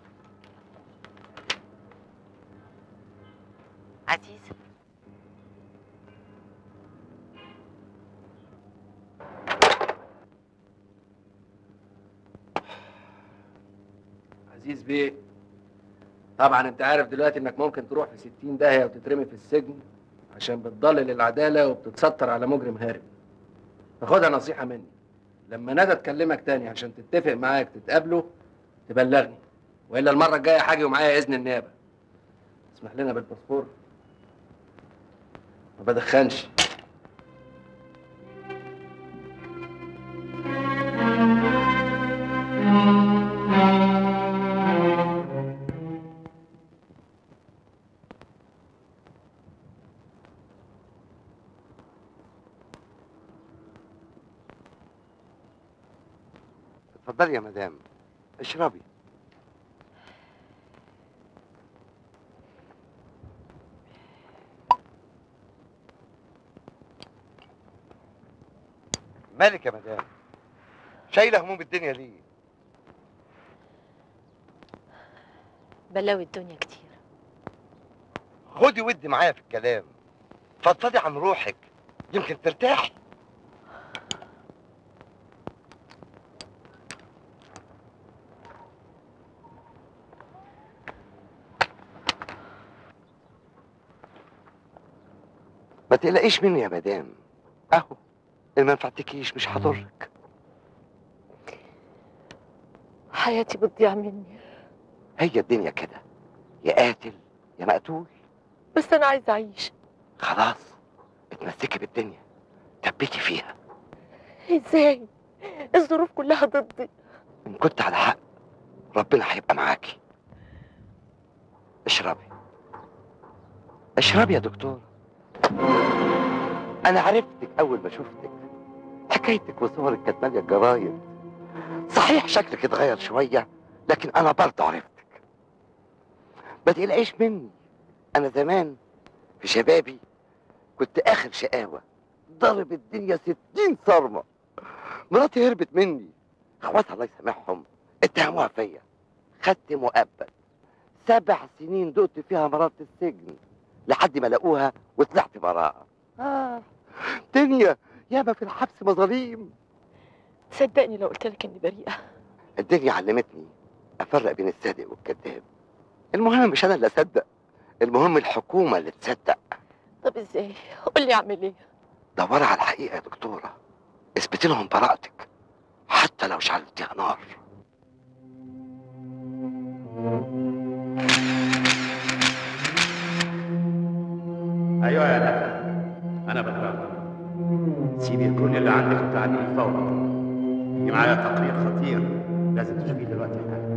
Speaker 9: عزيز
Speaker 1: عزيز بيه طبعا انت عارف دلوقتي انك ممكن تروح في 60 داهيه وتترمي في السجن عشان بتضلل العداله وبتتستر على مجرم هارب فخدها نصيحه مني لما ندى تكلمك تاني عشان تتفق معاك تتقابلوا تبلغني والا المره الجايه حاجه ومعايا اذن النيابه اسمح لنا بالباسبور ما بدخنش
Speaker 16: اتفضلي يا مدام اشربي مالك يا مدام شايله هموم الدنيا ليه
Speaker 2: بلاوي الدنيا كتير
Speaker 16: خدي ودي معايا في الكلام فضفضي عن روحك يمكن ترتاحي ما تقلقيش مني يا مدام اهو اللي ما نفعتكيش مش هضرك
Speaker 2: حياتي بتضيع مني
Speaker 16: هي الدنيا كده يا قاتل يا مقتول
Speaker 2: بس انا عايزه اعيش
Speaker 16: خلاص اتمسكي بالدنيا تبتي فيها
Speaker 2: ازاي الظروف كلها ضدي
Speaker 16: ان كنت على حق ربنا هيبقى معاكي اشربي اشربي يا دكتور انا عرفتك اول ما شفتك حكايتك وصورك كانت ماليه الجرايد صحيح شكلك اتغير شويه لكن انا برضه عرفتك ما تقلقيش مني انا زمان في شبابي كنت اخر شقاوه ضرب الدنيا ستين صرمه مراتي هربت مني اخواتها الله يسامحهم اتهموها فيا خدت مؤبد سبع سنين دقت فيها مرارة السجن لحد ما لقوها وطلعت براءة آه. دنيا ياما في الحبس مظاليم
Speaker 2: صدقني لو قلت لك اني بريئه
Speaker 16: الدنيا علمتني افرق بين الصادق والكذاب المهم مش انا اللي اصدق المهم الحكومه اللي تصدق
Speaker 2: طب ازاي قول لي اعمل ايه
Speaker 16: دوري على الحقيقه يا دكتوره اثبتي لهم براءتك حتى لو شعلتيها نار
Speaker 20: ايوه يا ندى انا بكرهك سيبي كل اللي عندك وتعالي لي فورا في معايا تقرير خطير لازم تشوفيه دلوقتي حالا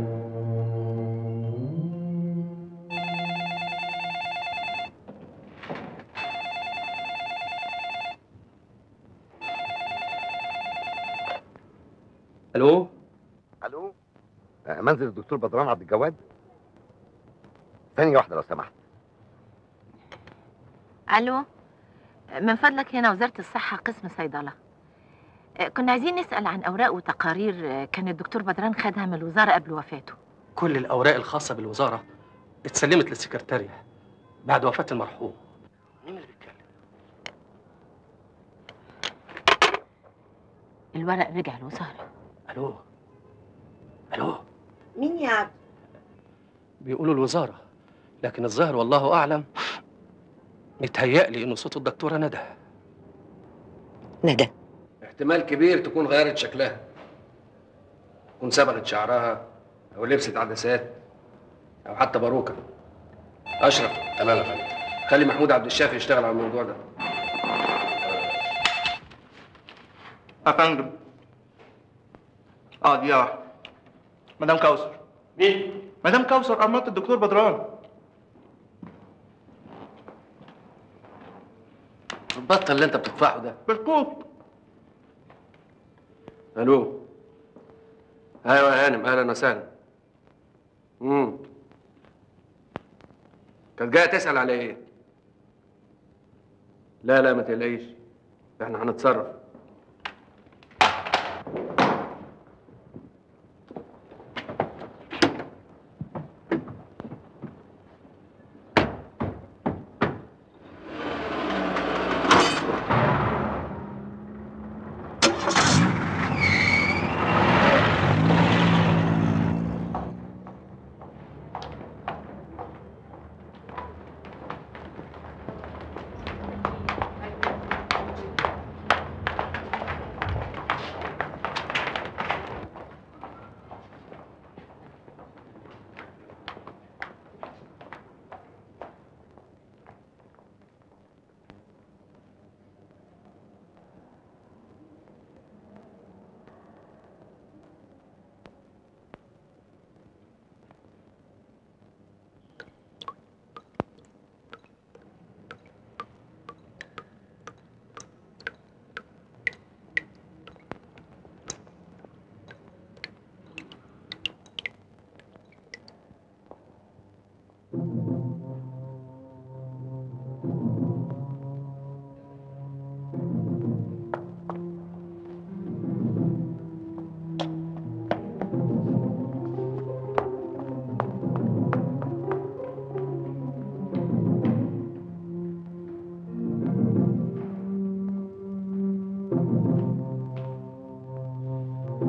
Speaker 5: الو
Speaker 16: الو آه، منزل الدكتور بدران عبد الجواد ثانيه واحده لو سمحت
Speaker 21: الو من فضلك هنا وزاره الصحه قسم صيدله آه، كنا عايزين نسال عن اوراق وتقارير آه، كان الدكتور بدران خدها من الوزاره قبل وفاته
Speaker 5: كل الأوراق الخاصة بالوزارة اتسلمت للسكرتارية بعد وفاة المرحوم
Speaker 21: الورق رجع الوزاره
Speaker 5: ألو ألو
Speaker 9: مين يا عبد
Speaker 5: بيقولوا الوزارة لكن الظاهر والله أعلم متهيألي إنه صوت الدكتورة ندى
Speaker 9: ندى
Speaker 1: احتمال كبير تكون غيرت شكلها تكون صبغت شعرها او لبست عدسات او حتى باروكه اشرف تمام يا فندم خلي محمود عبد الشافي يشتغل على الموضوع ده
Speaker 17: يا فندم اه دي واحدة مدام كوثر
Speaker 1: مين؟
Speaker 17: مدام كوثر أمرت الدكتور بدران
Speaker 1: بطل اللي انت بتدفعه ده
Speaker 17: بالكوب
Speaker 1: الو ايوه يا هانم اهلا وسهلا امم كانت جايه تسال على ايه لا لا ما تقلقيش احنا هنتصرف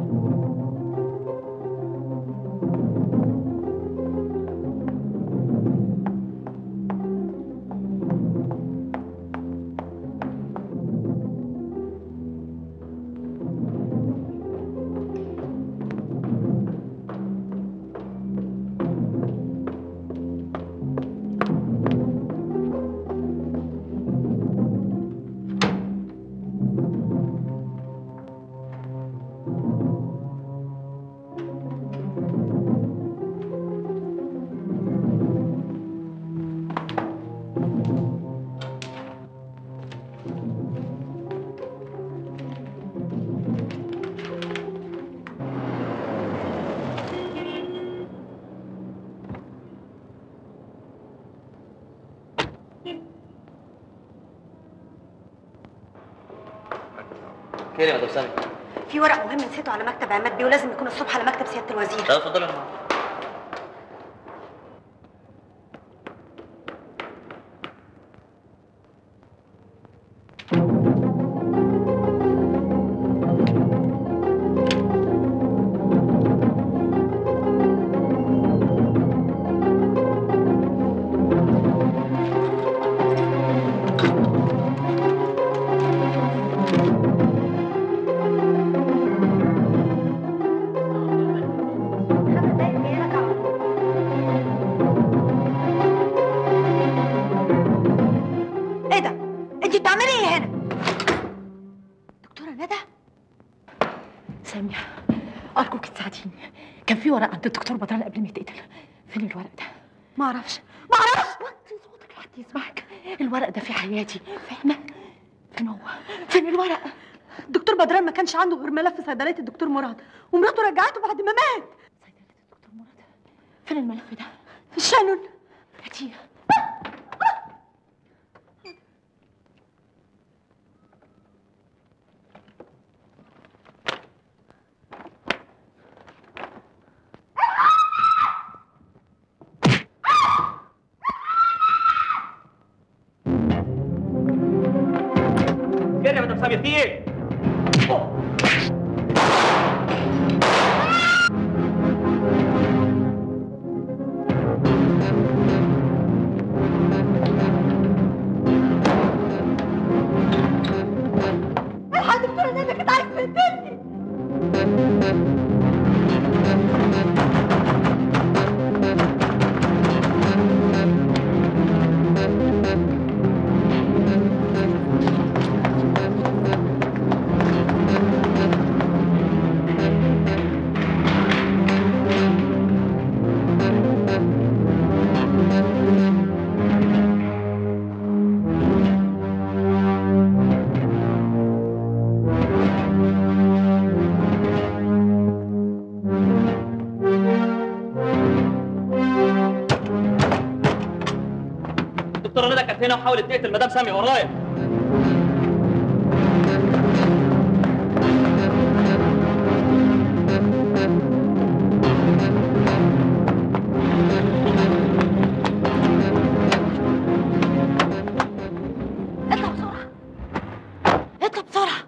Speaker 3: خير يا مدام سامي
Speaker 22: في ورق مهم نسيته على مكتب عماد بيه ولازم يكون الصبح على مكتب سياده الوزير
Speaker 3: لا اتفضلي انا معاك
Speaker 22: ايه ده انت بتعملي ايه هنا دكتوره ندى
Speaker 2: سامية أرجوك تساعديني كان في ورق عند الدكتور بدران قبل ما يتقتل فين الورق ده؟
Speaker 22: ما اعرفش ما اعرفش
Speaker 2: وطي صوتك لحد يسمعك الورق ده في حياتي فاهمة؟ فين هو؟ فين الورق؟
Speaker 22: الدكتور بدران ما كانش عنده غير ملف صيدليه الدكتور مراد ومراته رجعته بعد ما مات
Speaker 2: فين الملف ده؟
Speaker 22: في الشانون
Speaker 2: هاتيه
Speaker 3: خير يا مدام سامي في ايه؟
Speaker 22: الحق دكتوره ندى كانت عايزه تقتلني
Speaker 3: الدكتوره ندى كانت هنا وحاولت تقتل مدام سامي ورايا
Speaker 22: اطلع بسرعه اطلع بسرعه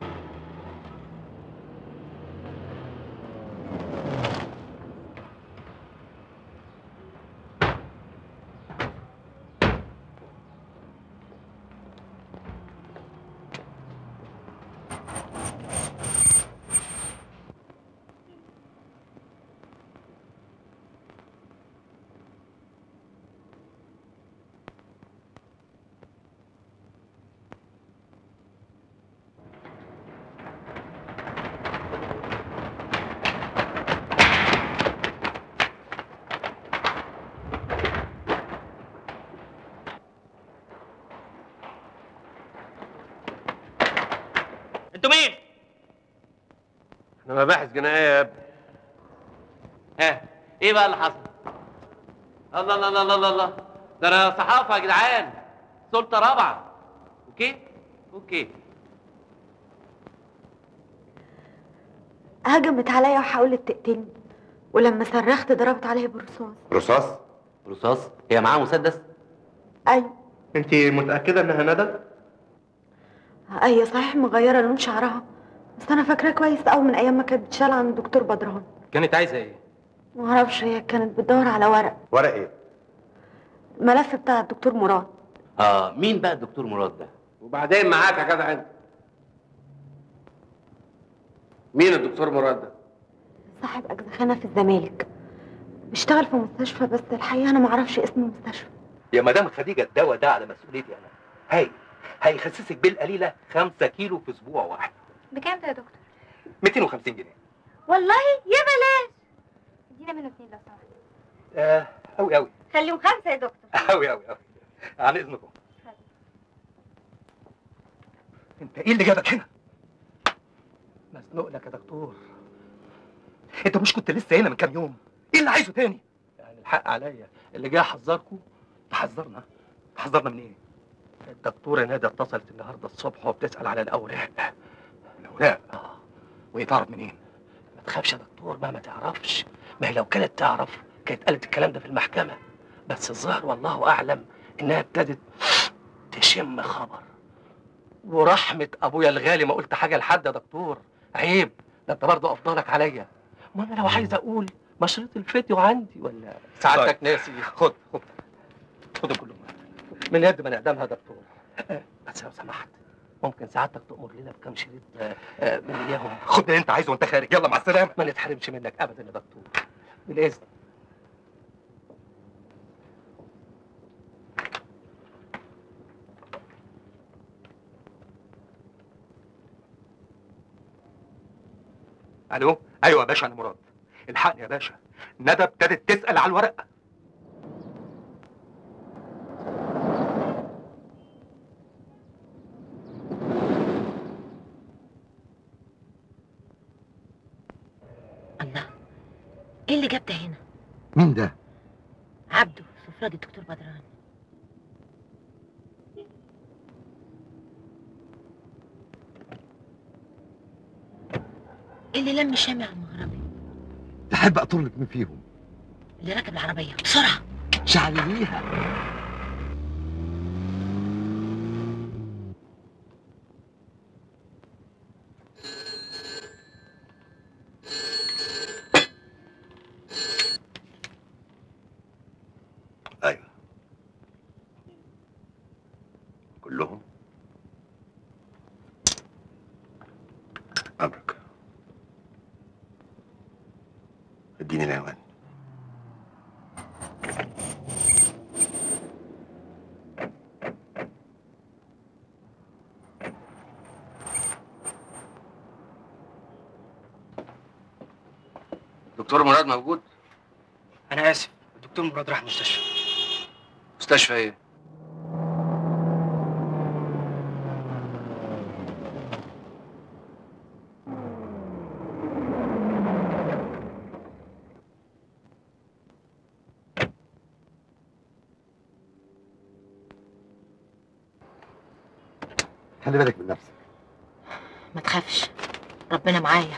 Speaker 8: انتوا مين؟
Speaker 1: احنا مباحث جنائيه يا ابني
Speaker 8: ها ايه بقى اللي حصل؟ الله الله الله الله الله ده انا صحافه يا جدعان سلطه رابعه اوكي؟ اوكي
Speaker 22: هجمت عليا وحاولت تقتلني ولما صرخت ضربت عليا بالرصاص
Speaker 4: رصاص
Speaker 8: رصاص هي معاها مسدس؟
Speaker 22: ايوه
Speaker 5: انت متاكده انها ندى
Speaker 22: ايوه صحيح مغيره لون شعرها بس انا فاكراه كويس قوي من ايام ما كانت بتشال عند الدكتور بدران
Speaker 5: كانت عايزه ايه
Speaker 22: معرفش هي كانت بتدور على ورق
Speaker 6: ورق ايه
Speaker 22: الملف بتاع الدكتور مراد
Speaker 8: اه مين بقى الدكتور مراد ده
Speaker 1: وبعدين معاك يا جدع انت مين الدكتور مراد ده
Speaker 22: صاحب اجزخانه في الزمالك بيشتغل في مستشفى بس الحقيقه انا معرفش اسم المستشفى
Speaker 7: يا مدام خديجه الدواء ده على مسؤوليتي انا هاي هيخسسك بالقليله 5 كيلو في اسبوع واحد
Speaker 19: بكام ده يا دكتور
Speaker 7: 250 جنيه
Speaker 19: والله يا بلاش ادينا منه اتنين لو سمحت
Speaker 7: آه قوي قوي
Speaker 19: خليهم خمسه يا دكتور
Speaker 7: قوي قوي قوي عن اذنكم انت ايه اللي جابك هنا مزنوق لك يا دكتور انت مش كنت لسه هنا من كام يوم ايه اللي عايزه تاني
Speaker 5: يعني الحق عليا اللي جاي احذركم
Speaker 7: تحذرنا تحذرنا من ايه
Speaker 5: الدكتوره نادى اتصلت النهارده الصبح وبتسال على الاوراق
Speaker 7: الاوراق اه وايه تعرف منين
Speaker 5: ما تخافش يا دكتور ما ما تعرفش ما هي لو كانت تعرف كانت قالت الكلام ده في المحكمه بس الظاهر والله اعلم انها ابتدت تشم خبر ورحمه ابويا الغالي ما قلت حاجه لحد يا دكتور عيب ده انت برضه افضلك عليا ما انا لو عايز اقول مشروط الفيديو عندي ولا سعادتك
Speaker 7: طيب.
Speaker 5: ناسي
Speaker 7: خد خد خدهم كلهم
Speaker 5: من يد ما نقدمها يا دكتور آه، بس لو سمحت ممكن سعادتك تأمر لنا بكام شريط آه، آه، من اياهم
Speaker 7: خد اللي انت عايزه وانت خارج يلا مع السلامه
Speaker 5: ما نتحرمش منك ابدا يا دكتور بالاذن
Speaker 7: الو ايوه يا باشا انا مراد الحقني يا باشا ندى ابتدت تسال على الورق
Speaker 21: ايه اللي جاب ده هنا
Speaker 16: مين ده؟
Speaker 21: عبده سفراج الدكتور بدران إيه اللي لم شامع المغربي
Speaker 16: تحب اطول لك مين فيهم؟
Speaker 21: اللي راكب العربيه بسرعه
Speaker 16: شعلليها
Speaker 4: ايوه كلهم امرك اديني العنوان
Speaker 1: دكتور مراد موجود
Speaker 12: انا اسف الدكتور مراد راح مستشفى
Speaker 1: مستشفى ايه
Speaker 16: خلي بالك من نفسك
Speaker 21: ما تخافش ربنا معايا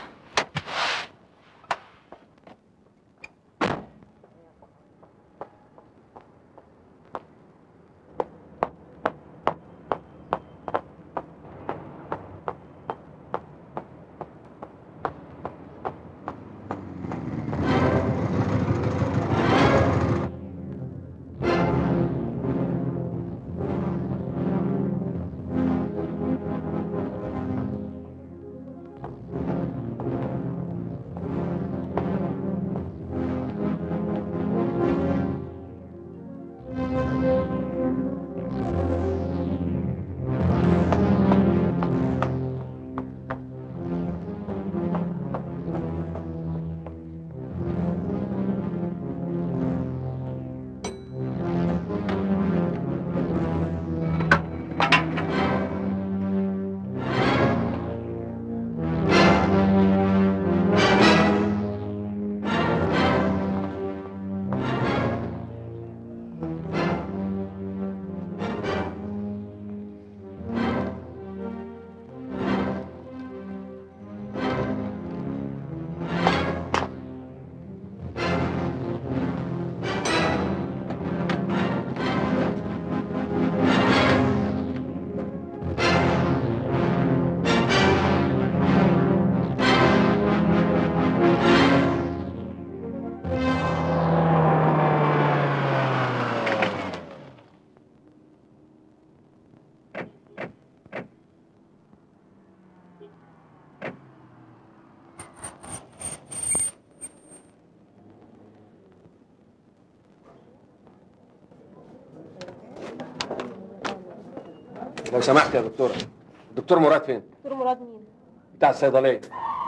Speaker 1: لو سمحت يا دكتوره الدكتور مراد فين
Speaker 22: دكتور مراد مين؟
Speaker 1: بتاع الصيدليه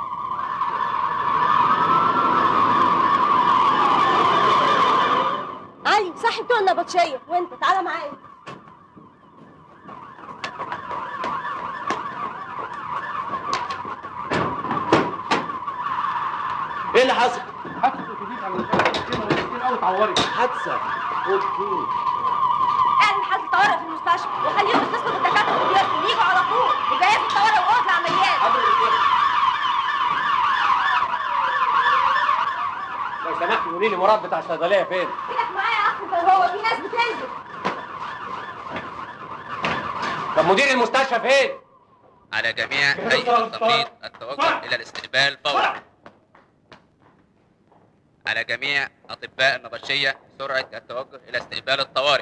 Speaker 22: علي صاحب بتوع النبطشيه وانت تعالى معايا
Speaker 1: ايه اللي حصل؟ حادثه اتوبيس على كتير قوي اتعورت حادثه اوكي
Speaker 22: اعمل حالة طوارئ في المستشفى وخليهم يتصلوا بالدكاتره والدكاتره ويجوا على طول وجهزوا الطوارئ واوض العمليات
Speaker 1: لو سمحت قولي لي مراد بتاع الصيدليه فين؟
Speaker 22: سيبك معايا يا اخ انت وهو في ناس بتنزل
Speaker 1: طب مدير المستشفى فين؟
Speaker 8: على جميع هيئة التمريض التوجه إلى الاستقبال فورا على جميع أطباء النبطشية سرعة التوجه إلى استقبال الطوارئ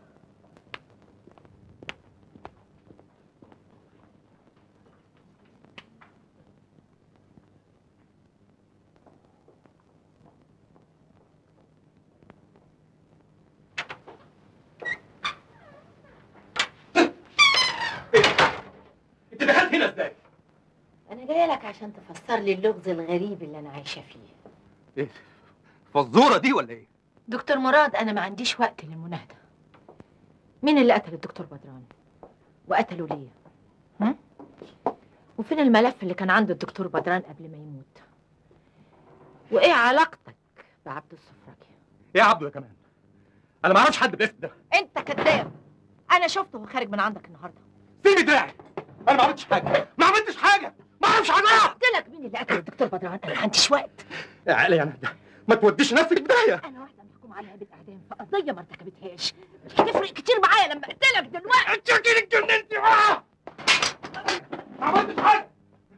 Speaker 7: انت دخلت هنا ازاي؟
Speaker 21: انا جايه لك عشان تفسر لي اللغز الغريب اللي انا عايشه فيه
Speaker 7: ايه فزوره دي ولا ايه؟
Speaker 21: دكتور مراد انا ما عنديش وقت للمناهده مين اللي قتل الدكتور بدران وقتله ليه هم؟ وفين الملف اللي كان عند الدكتور بدران قبل ما يموت وايه علاقتك بعبد السفراجي
Speaker 7: ايه يا عبده يا كمان؟ انا ما اعرفش حد بالاسم ده
Speaker 21: انت كذاب انا شفته وهو خارج من عندك النهارده
Speaker 7: سيبي دراعي انا ما عملتش حاجه ما عملتش حاجه ما اعرفش عنها
Speaker 21: قلت لك مين اللي قتل الدكتور بدران انا ما عنديش وقت
Speaker 7: يا عقلي يا ندى ما توديش نفسك بدايه
Speaker 21: انا واحده محكوم عليها بالاعدام في قضيه ما ارتكبتهاش هتفرق كتير معايا لما اقتلك دلوقتي
Speaker 7: انت اكيد اتجننتي ما عملتش حاجه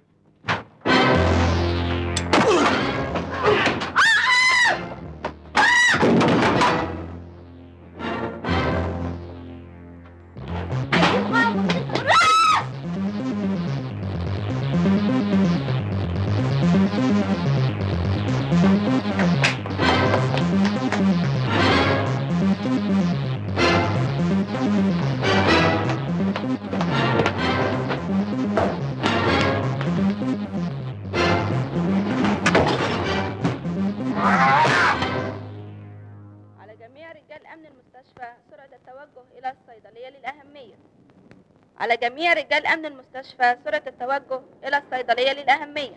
Speaker 10: على جميع رجال أمن المستشفى سرعة التوجه إلى الصيدلية للأهمية على جميع رجال أمن المستشفى سرعة التوجه إلى الصيدلية للأهمية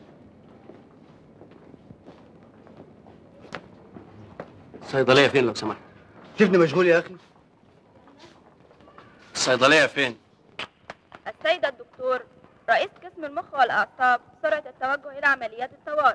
Speaker 1: الصيدليه فين لو سمحت؟
Speaker 12: شفني مشغول يا اخي
Speaker 1: الصيدليه فين؟
Speaker 10: السيد الدكتور رئيس قسم المخ والأعصاب سرعة التوجه إلى عمليات الطوارئ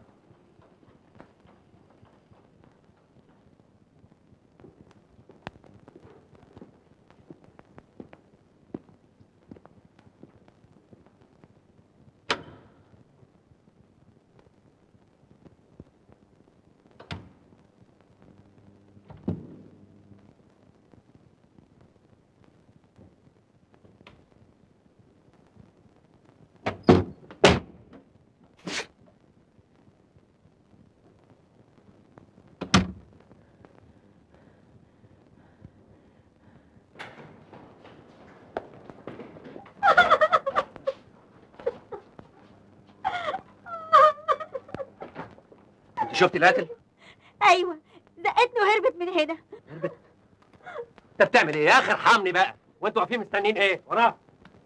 Speaker 1: انت شفتي القاتل؟
Speaker 22: ايوه زقتني وهربت من هنا
Speaker 1: انت بتعمل ايه؟ يا اخي ارحمني بقى وانتوا واقفين مستنيين ايه؟ وراه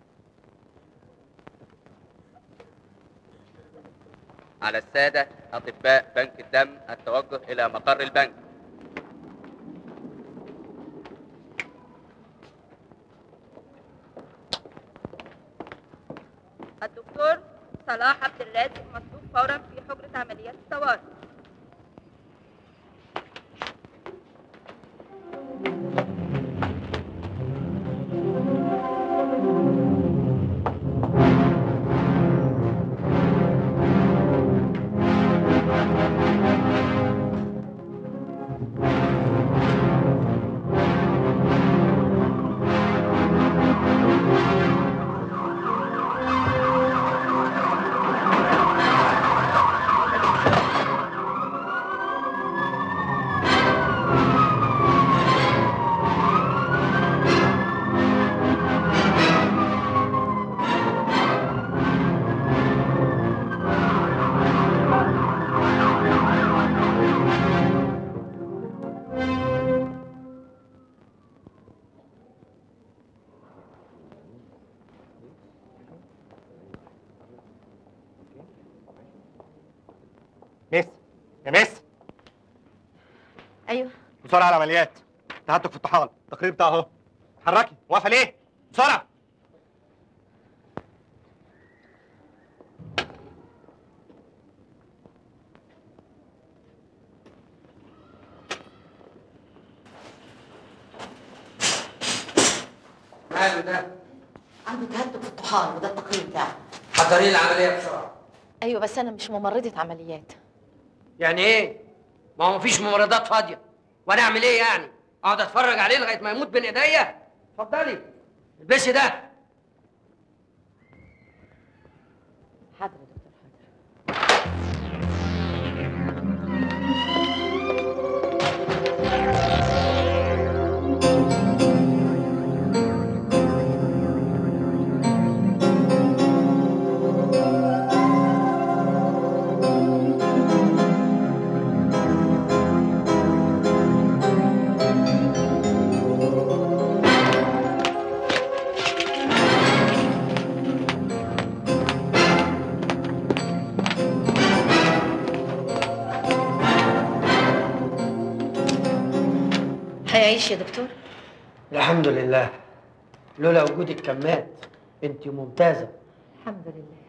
Speaker 8: على السادة أطباء بنك الدم التوجه إلى مقر البنك
Speaker 10: الدكتور صلاح عبد الرازق مطلوب فورا في حجرة عمليات الطوارئ
Speaker 7: مس يا مس
Speaker 2: ايوه
Speaker 7: بسرعه العمليات تهتك في الطحال التقرير بتاعه اهو حركي واقفه ليه بسرعه
Speaker 1: ماله ده؟
Speaker 21: عنده تهتك في الطحال وده التقرير بتاعه
Speaker 1: حضري العملية بسرعة
Speaker 21: ايوه بس انا مش ممرضه عمليات
Speaker 1: يعني ايه؟ ما هو مفيش ممرضات فاضية وانا اعمل ايه يعني؟ اقعد اتفرج عليه لغاية ما يموت بين ايديا؟ اتفضلي البسي ده
Speaker 21: حاضر هيعيش يا دكتور
Speaker 1: الحمد لله لولا وجودك كان مات انت ممتازة
Speaker 21: الحمد لله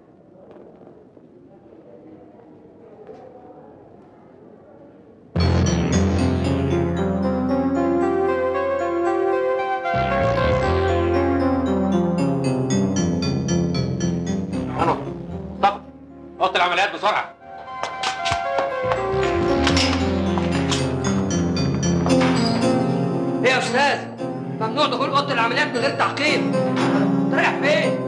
Speaker 8: انا طب اوضه العمليات بسرعه
Speaker 1: ايه يا استاذ؟ ممنوع دخول اوضه العمليات من غير تحقيق انت رايح فين؟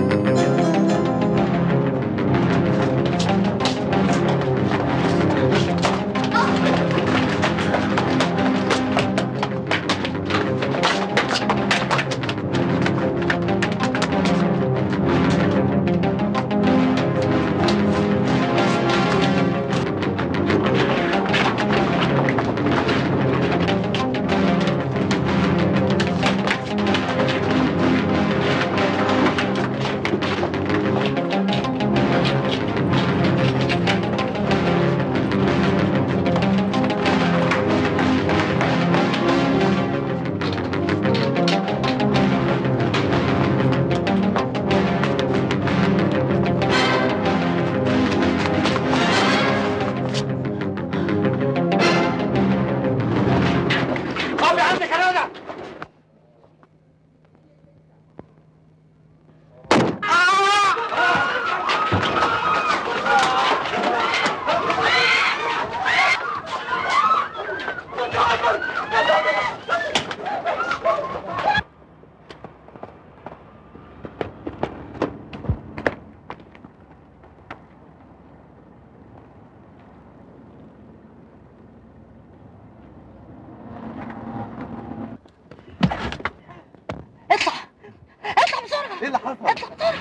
Speaker 8: قومي عندك يا ندى
Speaker 2: اطلع اطلع بسرعه
Speaker 7: ايه اللي حصل؟
Speaker 2: اطلع بسرعه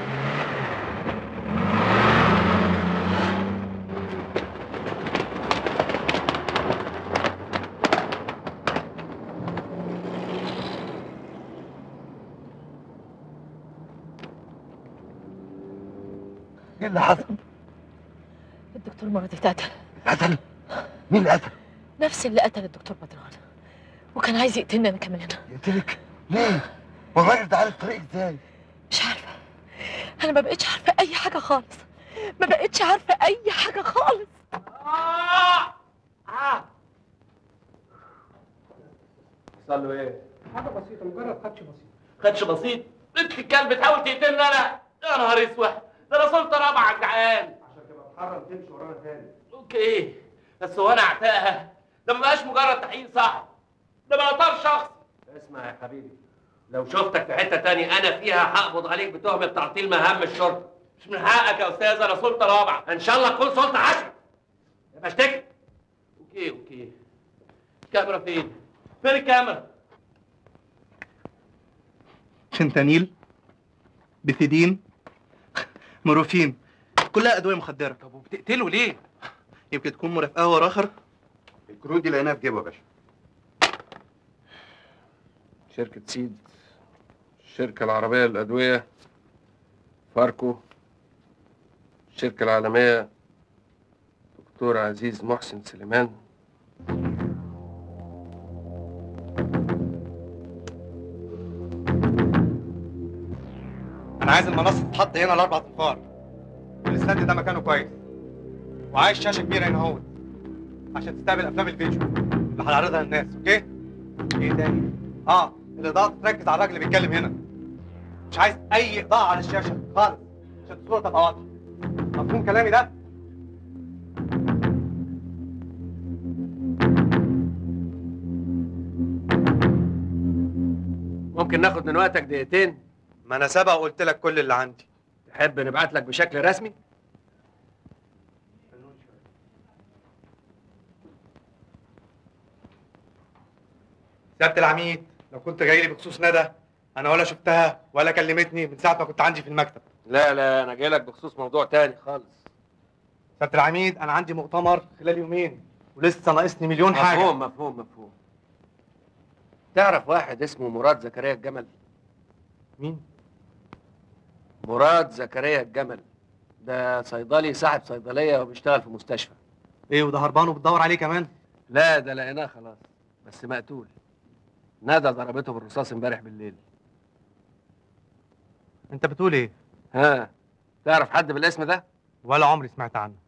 Speaker 7: ايه اللي حصل؟
Speaker 21: الدكتور مرض اتقتل
Speaker 7: قتل مين اللي قتل؟
Speaker 21: نفس اللي قتل الدكتور بدران وكان عايز يقتلنا انا كمان هنا
Speaker 7: يقتلك ليه؟ والراجل ده عارف طريق ازاي؟
Speaker 21: مش عارفه انا ما بقتش عارفه اي حاجه خالص ما بقتش عارفه اي حاجه خالص
Speaker 1: حصل له ايه؟
Speaker 11: حاجه بسيطه مجرد خدش بسيط
Speaker 8: خدش بسيط بنت الكلب تحاول تقتلني انا يا نهار اسود ده انا صرت رابعه على الجعان
Speaker 6: عشان تبقى محرم تمشي ورانا تاني
Speaker 8: اوكي بس هو انا اعتقها ده ما بقاش مجرد تحقيق صح ده بقى طار شخص
Speaker 1: اسمع يا حبيبي لو شفتك في حتة تاني أنا فيها هقبض عليك بتهمة تعطيل مهام الشرطة
Speaker 8: مش من حقك يا استاذ انا سلطه رابعه
Speaker 1: إن شاء الله تكون سلطة عشرة يبقى اشتكي
Speaker 8: اوكي اوكي الكاميرا فين؟ فين الكاميرا؟
Speaker 7: فنتانيل بيثيدين مورفين كلها ادويه مخدره طب
Speaker 8: وبتقتله ليه؟
Speaker 7: يمكن تكون مرافقه ورا اخر
Speaker 6: الكروت دي لقيناها في جيبه يا باشا
Speaker 14: شركة سيد الشركة العربية للأدوية فاركو الشركة العالمية دكتور عزيز محسن سليمان
Speaker 7: انا عايز المنصه تتحط هنا الاربع انفار والستاند ده مكانه كويس وعايز شاشه كبيره هنا اهوت عشان تستقبل افلام الفيديو اللي هنعرضها للناس اوكي ايه تاني اه الاضاءه تركز على الراجل اللي بيتكلم هنا مش عايز اي اضاءه على الشاشه خالص عشان الصوره تبقى واضحه مفهوم كلامي ده
Speaker 1: ممكن ناخد من وقتك دقيقتين
Speaker 7: ما انا سبق وقلت لك كل اللي عندي
Speaker 1: تحب نبعت لك بشكل رسمي
Speaker 7: سياده العميد لو كنت جاي لي بخصوص ندى انا ولا شفتها ولا كلمتني من ساعه ما كنت عندي في المكتب
Speaker 1: لا لا انا جاي لك بخصوص موضوع تاني خالص
Speaker 7: سياده العميد انا عندي مؤتمر خلال يومين ولسه ناقصني مليون حاجه
Speaker 1: مفهوم مفهوم مفهوم تعرف واحد اسمه مراد زكريا الجمل
Speaker 7: مين
Speaker 1: مراد زكريا الجمل ده صيدلي صاحب صيدليه وبيشتغل في مستشفى
Speaker 7: ايه وده هربان وبتدور عليه كمان
Speaker 1: لا ده لقيناه خلاص بس مقتول ندى ضربته بالرصاص امبارح بالليل
Speaker 7: انت بتقول ايه
Speaker 1: ها تعرف حد بالاسم ده
Speaker 7: ولا عمري سمعت عنه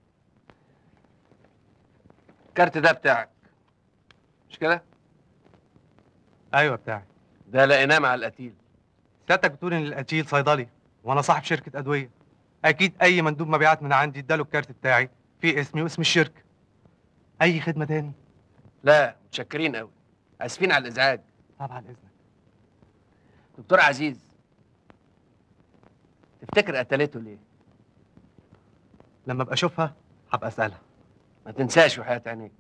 Speaker 1: الكارت ده بتاعك مش كده
Speaker 7: ايوه بتاعي
Speaker 1: ده لقيناه مع القتيل
Speaker 7: سيادتك بتقول ان القتيل صيدلي وانا صاحب شركه ادويه اكيد اي مندوب مبيعات من عندي اداله الكارت بتاعي فيه اسمي واسم الشركه اي خدمه تاني
Speaker 1: لا متشكرين قوي اسفين على الازعاج
Speaker 7: طبعا اذنك
Speaker 1: دكتور عزيز تفتكر قتلته ليه
Speaker 7: لما ابقى اشوفها هبقى اسالها
Speaker 1: ما تنساش وحياة عينيك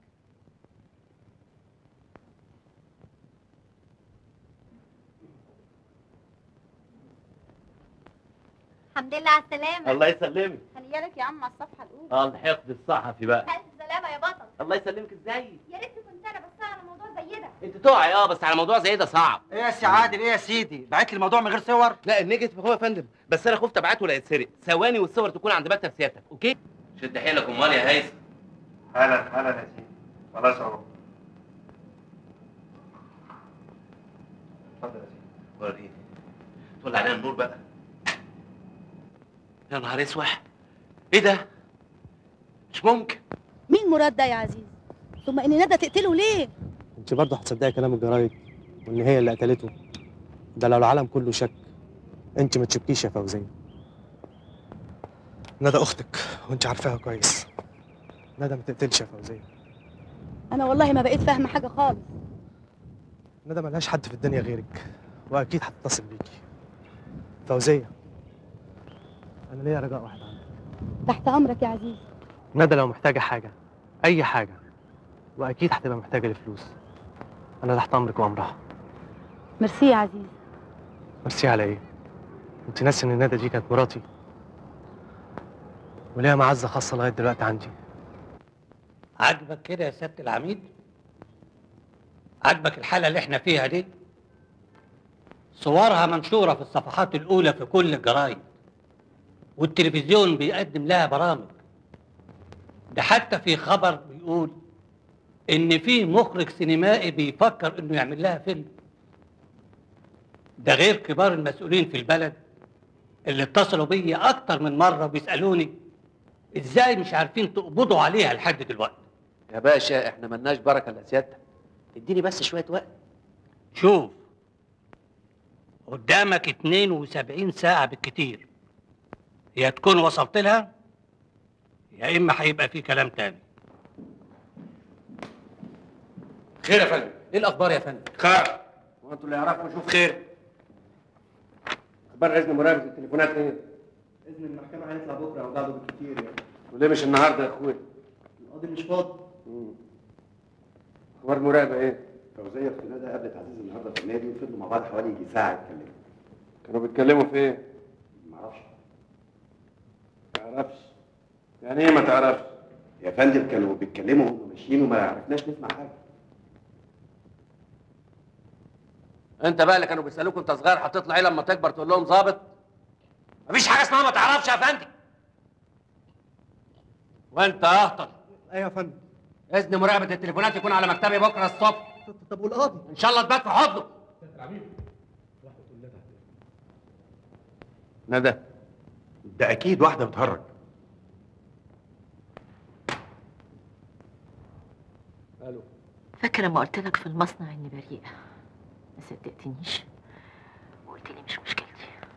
Speaker 19: الحمد لله على السلامة
Speaker 8: الله يسلمك
Speaker 19: هنيالك يا عم على الصفحة الأولى
Speaker 8: اه الحقد الصحفي بقى
Speaker 19: ألف سلامة يا بطل
Speaker 8: الله يسلمك ازاي
Speaker 19: يا ريت كنت أنا بس على موضوع زي ده
Speaker 8: انت تقعي اه بس على موضوع زي ده صعب
Speaker 12: ايه يا سي عادل ايه يا سيدي بعت لي الموضوع من غير صور
Speaker 8: لا النيجاتيف هو يا فندم بس انا خفت ابعته لا يتسرق ثواني والصور تكون عند مكتب سيادتك اوكي شد حيلك امال يا هيثم
Speaker 7: هلا هلا يا سيدي خلاص اهو اتفضل يا سيدي
Speaker 8: وريني تولع علينا النور بقى يا نهار اسوح ايه ده مش ممكن
Speaker 13: مين مراد ده يا عزيز ثم ان ندى تقتله ليه
Speaker 5: انت برضه هتصدقي كلام الجرايد وان هي اللي قتلته ده لو العالم كله شك انت ما تشكيش يا فوزيه ندى اختك وانت عارفاها كويس ندى ما تقتلش يا فوزيه
Speaker 13: انا والله ما بقيت فاهمه حاجه خالص
Speaker 5: ندى ملهاش حد في الدنيا غيرك واكيد هتتصل بيكي فوزيه انا ليا رجاء واحد عنك
Speaker 13: تحت امرك يا عزيز
Speaker 5: ندى لو محتاجه حاجه اي حاجه واكيد هتبقى محتاجه لفلوس انا تحت امرك وامرها
Speaker 13: ميرسي يا عزيز
Speaker 5: ميرسي على ايه انت ناسي ان ندى دي كانت مراتي وليها معزه خاصه لغايه دلوقتي عندي
Speaker 12: عاجبك كده يا سياده العميد عاجبك الحاله اللي احنا فيها دي صورها منشوره في الصفحات الاولى في كل الجرايد والتلفزيون بيقدم لها برامج ده حتى في خبر بيقول ان في مخرج سينمائي بيفكر انه يعمل لها فيلم ده غير كبار المسؤولين في البلد اللي اتصلوا بيا اكتر من مره بيسالوني ازاي مش عارفين تقبضوا عليها لحد دلوقتي
Speaker 1: يا باشا احنا ملناش بركه الا سيادتك اديني بس شويه وقت
Speaker 12: شوف قدامك 72 ساعة بالكتير يا تكون وصلت لها يا إما هيبقى في كلام تاني
Speaker 1: خير يا فندم ايه الاخبار يا فندم
Speaker 12: خير
Speaker 1: هو انتوا اللي يعرفوا شوف خير اخبار اذن مراقبه التليفونات ايه
Speaker 5: اذن المحكمه هيطلع بكره او بعده بالكتير يعني
Speaker 1: وليه مش النهارده يا اخويا
Speaker 5: القاضي مش فاضي
Speaker 1: اخبار المراقبه ايه
Speaker 6: فوزيه اخت ندى قابلت عزيز النهارده في النادي وفضلوا مع بعض حوالي يجي ساعه يتكلموا
Speaker 1: كانوا بيتكلموا في ايه
Speaker 6: معرفش
Speaker 1: ما تعرفش يعني ايه ما تعرفش
Speaker 6: يا فندم كانوا بيتكلموا وهم ماشيين وما عرفناش نسمع حاجه
Speaker 1: انت بقى اللي كانوا بيسالوك وانت صغير هتطلع ايه لما تكبر تقول لهم ظابط
Speaker 12: مفيش حاجة اسمها ما تعرفش يا فندم وأنت يا أهطل
Speaker 7: ايوه يا فندم
Speaker 1: اذن مراقبه التليفونات يكون على مكتبي بكره الصبح
Speaker 7: طب والقاضي
Speaker 1: ان شاء الله تبات في حضنه
Speaker 6: ندى ده اكيد واحده بتهرج
Speaker 5: الو
Speaker 21: فاكر لما قلت لك في المصنع اني بريئه ما صدقتنيش وقلت لي مش مشكلتي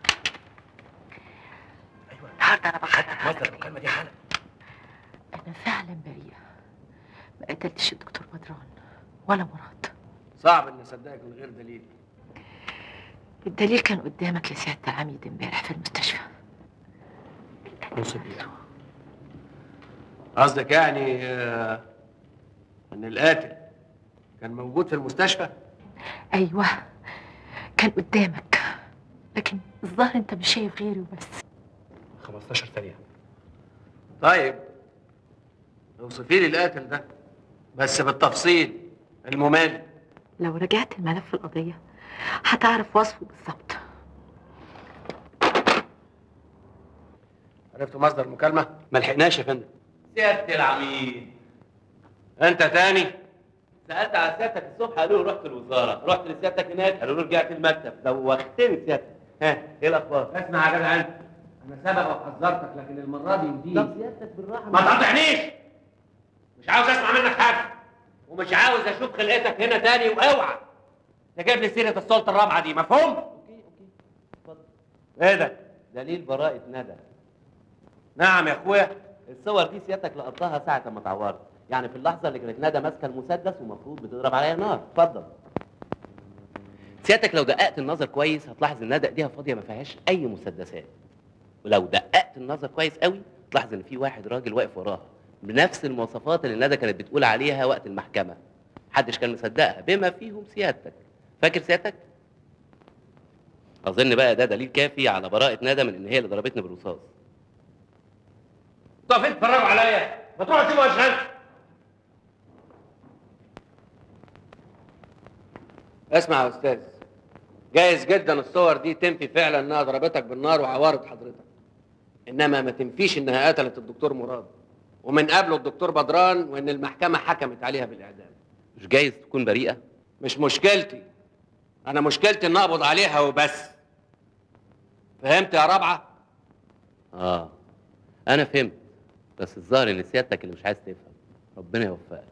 Speaker 21: ايوه النهارده انا بخدم
Speaker 1: مصدر المكالمه دي حالا
Speaker 21: انا فعلا بريئه ما قتلتش الدكتور بدران ولا مراد
Speaker 1: صعب اني اصدقك من غير دليل
Speaker 21: الدليل كان قدامك لسيادة العميد امبارح في المستشفى
Speaker 1: نصب يعني قصدك يعني آه، ان القاتل كان موجود في المستشفى
Speaker 21: ايوه كان قدامك لكن الظاهر انت مش شايف غيري وبس
Speaker 5: 15 ثانيه
Speaker 1: طيب اوصفي لي القاتل ده بس بالتفصيل الممل
Speaker 21: لو رجعت الملف القضية هتعرف وصفه بالظبط
Speaker 1: عرفت مصدر المكالمه
Speaker 3: ما لحقناش يا فندم
Speaker 8: سيادة العميد
Speaker 1: انت تاني
Speaker 8: سألت على سيادتك الصبح قالوا لي رحت الوزارة رحت لسيادتك هناك قالوا لي رجعت المكتب دوختني سيادتك ها ايه الأخبار؟
Speaker 1: اسمع يا جدع انت انا سبق وحذرتك لكن المره دي ودي
Speaker 8: طب سيادتك بالراحة
Speaker 1: ما تقاطعنيش مش عاوز اسمع منك حاجه ومش عاوز اشوف خلقتك هنا تاني واوعى تجيب لي سيره السلطه الرابعه دي مفهوم؟
Speaker 8: اوكي اوكي اتفضل
Speaker 1: ايه ده؟
Speaker 8: دليل براءة ندى
Speaker 1: نعم يا اخويا
Speaker 8: الصور دي سيادتك لقطتها ساعة ما اتعورت يعني في اللحظة اللي كانت ندى ماسكة المسدس ومفروض بتضرب عليها نار اتفضل سيادتك لو دققت النظر كويس هتلاحظ ان ندى ايديها فاضية ما فيهاش أي مسدسات ولو دققت النظر كويس قوي تلاحظ ان في واحد راجل واقف وراها بنفس المواصفات اللي ندى كانت بتقول عليها وقت المحكمة محدش كان مصدقها بما فيهم سيادتك فاكر سيادتك؟ أظن بقى ده دليل كافي على براءة ندى من إن هي اللي ضربتني بالرصاص
Speaker 1: انتوا واقفين تتفرجوا عليا ما تروحوا تسيبوا اشغال اسمع يا استاذ جايز جدا الصور دي تنفي فعلا انها ضربتك بالنار وعورت حضرتك انما ما تنفيش انها قتلت الدكتور مراد ومن قبله الدكتور بدران وان المحكمه حكمت عليها بالاعدام
Speaker 8: مش جايز تكون بريئة؟
Speaker 1: مش مشكلتي انا مشكلتي ان اقبض عليها وبس فهمت يا رابعه
Speaker 8: اه انا فهمت بس الظاهر ان سيادتك اللي مش عايز تفهم ربنا يوفقك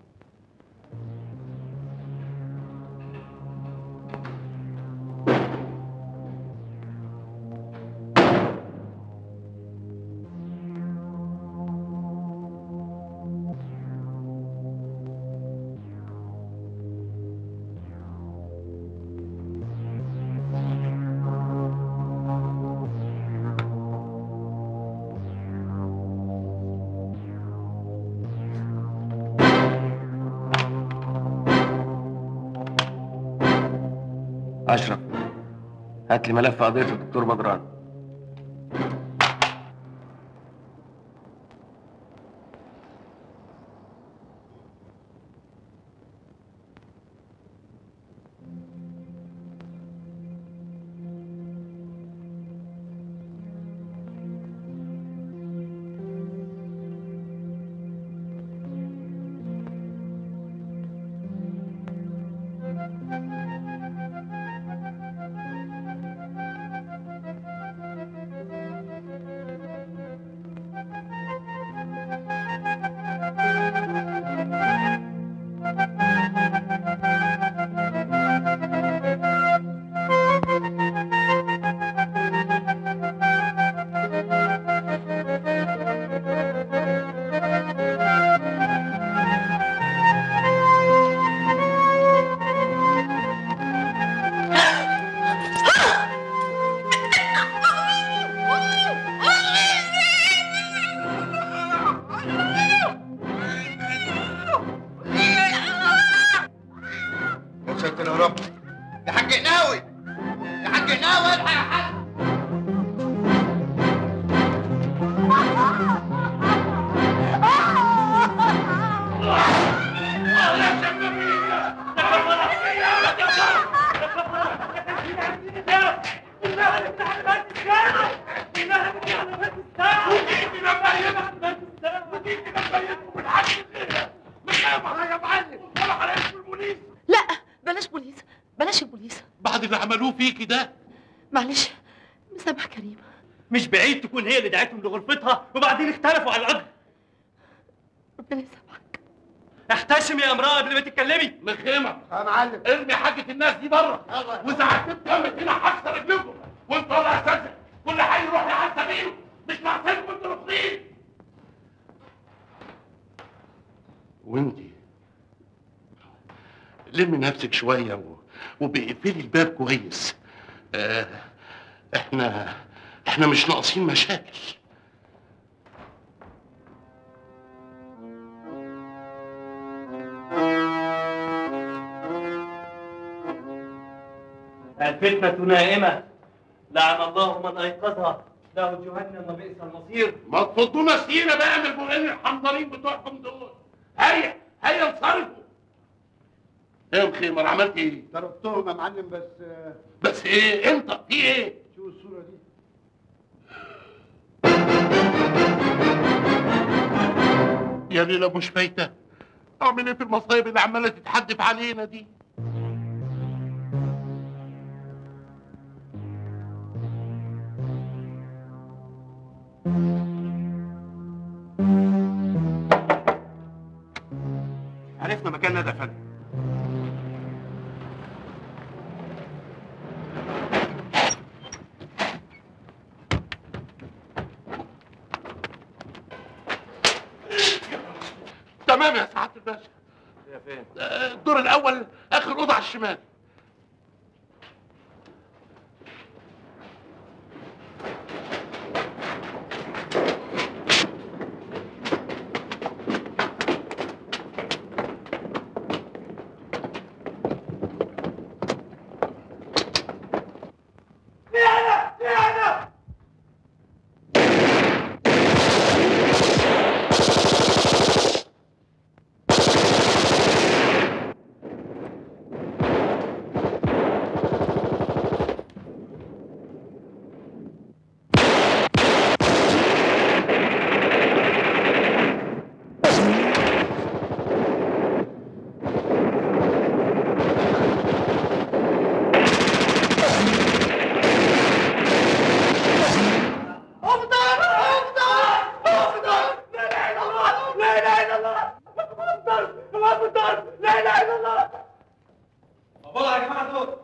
Speaker 1: اشرف هات لي ملف قضيه الدكتور بدران
Speaker 6: يا ساتر يا رب يا حاج قناوي يا حاج قناوي الحق يا حاج
Speaker 15: يا فيكي ده
Speaker 2: معلش مسامحة كريم
Speaker 17: مش بعيد تكون هي اللي دعتهم لغرفتها وبعدين اختلفوا على العقد
Speaker 2: ربنا يسامحك
Speaker 17: احتشمي يا امراه قبل ما تتكلمي
Speaker 15: مخيمة يا معلم ارمي حاجة الناس دي بره واذا عديت جنبك هنا هكسر رجلكم وانتوا يا اساتذة كل حي يروح لحال سبيله مش ناقصينكم انتوا الاثنين وانتي لمي نفسك شوية و... وبقفلي الباب كويس آه احنا احنا مش ناقصين مشاكل
Speaker 17: الفتنة نائمة لعن الله من أيقظها له جهنم وبئس المصير
Speaker 15: ما تفضونا سينا بقى من البغين الحمضانين بتوعكم دول هيا هيا انصرفوا ايه يا مخيمر عملت ايه؟
Speaker 20: ضربتهم يا معلم بس
Speaker 15: بس ايه انت في ايه؟
Speaker 20: شو الصورة دي؟
Speaker 15: يا ليلى مش فايتة اعمل ايه في المصايب اللي عمالة تتحدف علينا دي؟
Speaker 20: عرفنا مكان ندى يا فندم
Speaker 15: تمام يا سعادة الباشا
Speaker 17: يا فين؟
Speaker 15: آه، الدور الأول آخر أوضة على الشمال
Speaker 11: والله يا جماعة دول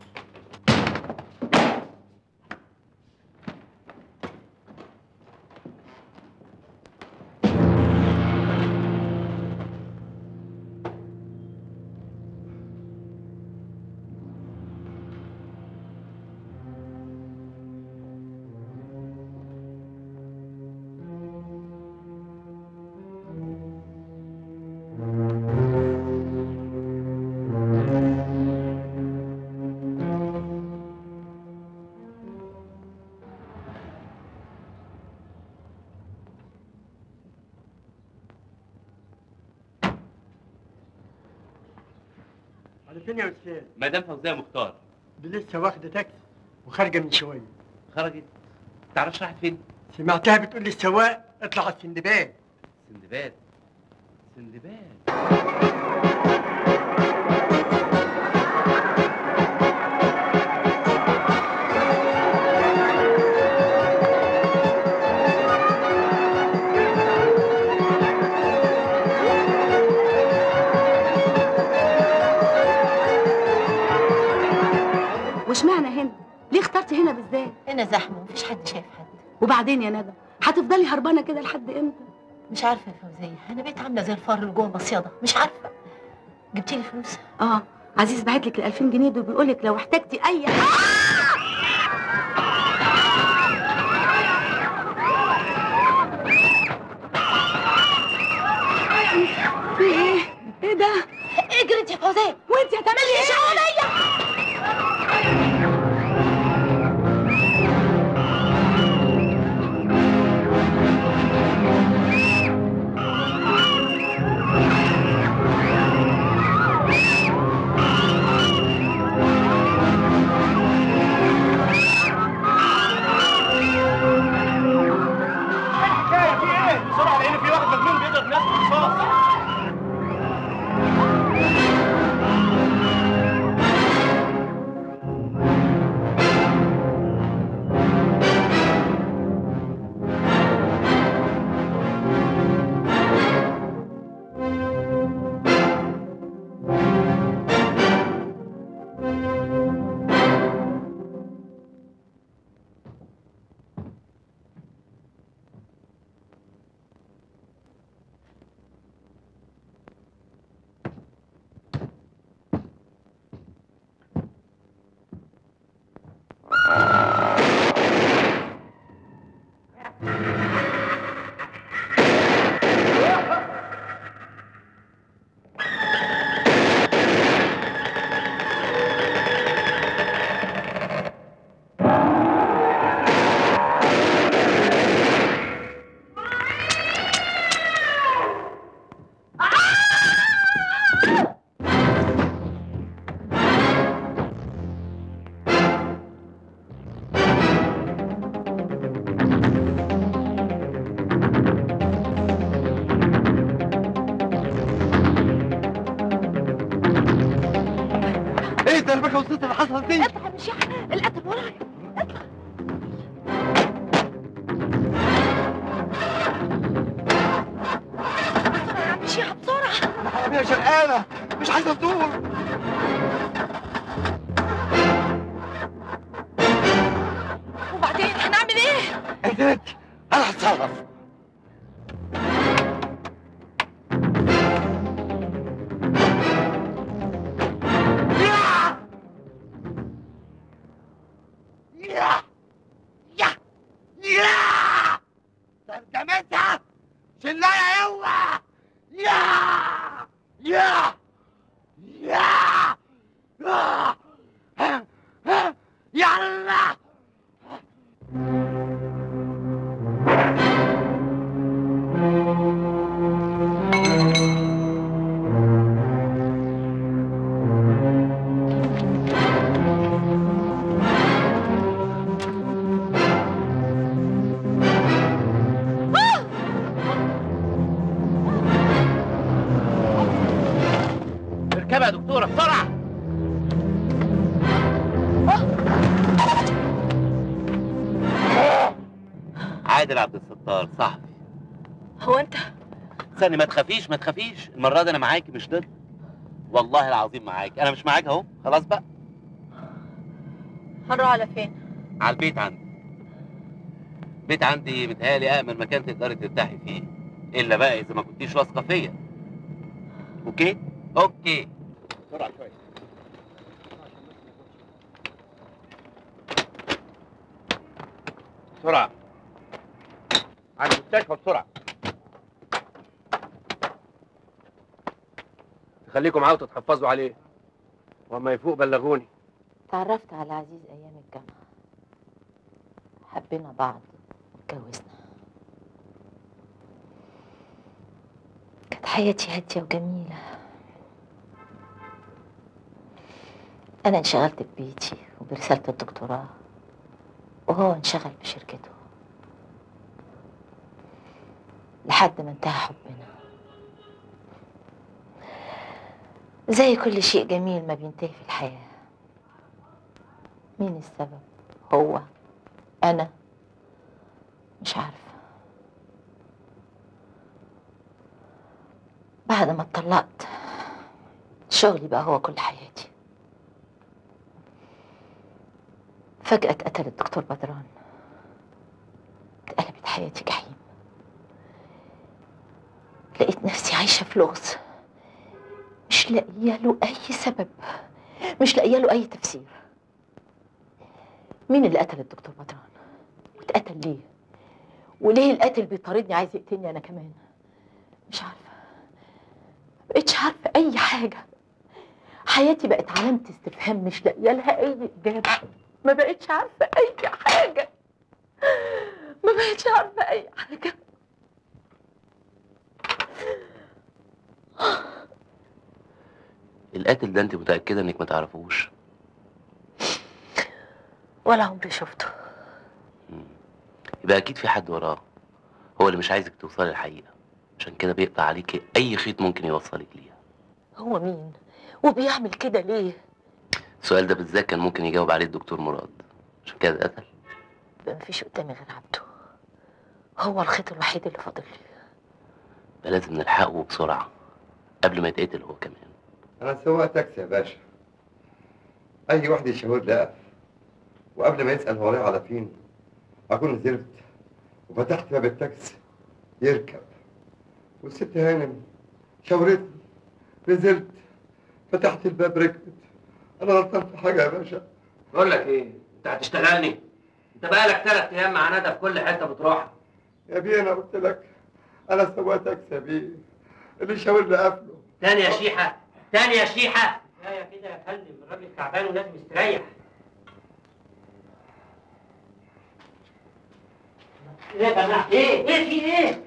Speaker 20: على فين يا استاذ؟
Speaker 8: مدام فوزيه مختار
Speaker 20: دي لسه واخده تاكسي وخارجه من شويه
Speaker 8: خرجت تعرفش راحت فين؟
Speaker 20: سمعتها بتقول للسواق اطلع على السندباد
Speaker 8: سندباد سندباد
Speaker 13: واشمعنى هنا؟ ليه اخترت هنا بالذات؟
Speaker 21: هنا زحمه ومفيش حد شايف حد
Speaker 13: وبعدين يا ندى هتفضلي هربانه كده لحد امتى؟
Speaker 21: مش عارفه يا فوزيه انا بقيت عامله زي الفار اللي جوه المصيده مش عارفه جبتي لي فلوس
Speaker 13: اه عزيز بعت لك ال 2000 جنيه دول بيقول لك لو احتجتي اي في ايه؟ ايه ده؟
Speaker 21: اجري انت يا فوزيه
Speaker 13: وانت هتعملي ايه؟
Speaker 21: شغليه
Speaker 17: الحكاية في ايه؟ بسرعة لأن في واحد مجنون بيضرب ناس بالرصاص
Speaker 16: يا باشا وصلت اللي حصل فيه
Speaker 2: اطلع يا مشيحة القتل ورايا اطلع بسرعة يا مشيحة بسرعة
Speaker 16: العربية شرقانة مش عايزة تدور
Speaker 2: وبعدين هنعمل ايه؟
Speaker 16: انت انت انا هتصرف يا يا يا ترجمتها شلاية هو يا يا يا آه. ها ها يلا
Speaker 8: اركبها يا دكتوره بسرعه عادل عبد الستار صاحبي
Speaker 2: هو انت
Speaker 8: استني ما تخافيش ما تخافيش المره دي انا معاكي مش ضد والله العظيم معاكي انا مش معاك اهو خلاص بقى
Speaker 2: هنروح على فين؟
Speaker 8: على البيت عندي البيت عندي متهيألي أأمن مكان تقدري ترتاحي فيه إلا بقى إذا ما كنتيش واثقة فيا أوكي؟ أوكي
Speaker 20: بسرعه شويه بسرعه على المستشفى بسرعه
Speaker 1: خليكم معاه وتتحفظوا عليه واما يفوق بلغوني
Speaker 21: تعرفت على عزيز أيام الجامعة حبينا بعض واتجوزنا كانت حياتي هادية وجميلة أنا انشغلت ببيتي وبرسالة الدكتوراه وهو انشغل بشركته لحد ما انتهى حبنا زي كل شيء جميل ما بينتهي في الحياة مين السبب هو أنا مش عارفة بعد ما اتطلقت شغلي بقى هو كل حياتي فجأة اتقتل الدكتور بدران اتقلبت حياتي جحيم لقيت نفسي عايشة في لغز مش لاقية له أي سبب مش لاقية له أي تفسير مين اللي قتل الدكتور بدران؟ واتقتل ليه؟ وليه القاتل بيطاردني عايز يقتلني أنا كمان؟ مش عارفة مبقتش عارفة أي حاجة حياتي بقت علامة استفهام مش لاقية لها أي إجابة ما بقتش عارفة أي حاجة ما بقتش عارفة أي حاجة
Speaker 8: القاتل ده أنت متأكدة إنك ما تعرفوش
Speaker 21: ولا عمري شفته
Speaker 8: يبقى أكيد في حد وراه هو اللي مش عايزك توصلي الحقيقة عشان كده بيقطع عليكي أي خيط ممكن يوصلك ليها
Speaker 21: هو مين؟ وبيعمل كده ليه؟
Speaker 8: السؤال ده بالذات كان ممكن يجاوب عليه الدكتور مراد عشان كده اتقتل
Speaker 21: ده مفيش قدامي غير عبده هو الخيط الوحيد اللي فاضل لي
Speaker 8: فلازم نلحقه بسرعة قبل ما يتقتل هو كمان
Speaker 16: انا سواق تاكسي يا باشا اي واحد يشاور لي اقف وقبل ما يسال هو رايح على فين اكون نزلت وفتحت باب التاكسي يركب والست هانم شاورتني نزلت فتحت الباب ركبت انا غلطان في حاجه يا باشا
Speaker 1: بقول لك ايه انت هتشتغلني انت بقالك ثلاث ايام مع ندى في كل حته بتروحها
Speaker 16: يا بيه انا قلت لك انا سواق تاكسي يا بيه اللي شاور لي قفله
Speaker 1: تاني يا شيحه تاني يا شيحه
Speaker 9: كفايه كده يا فندم الراجل تعبان ولازم يستريح ايه يا جماعه ايه ايه في ايه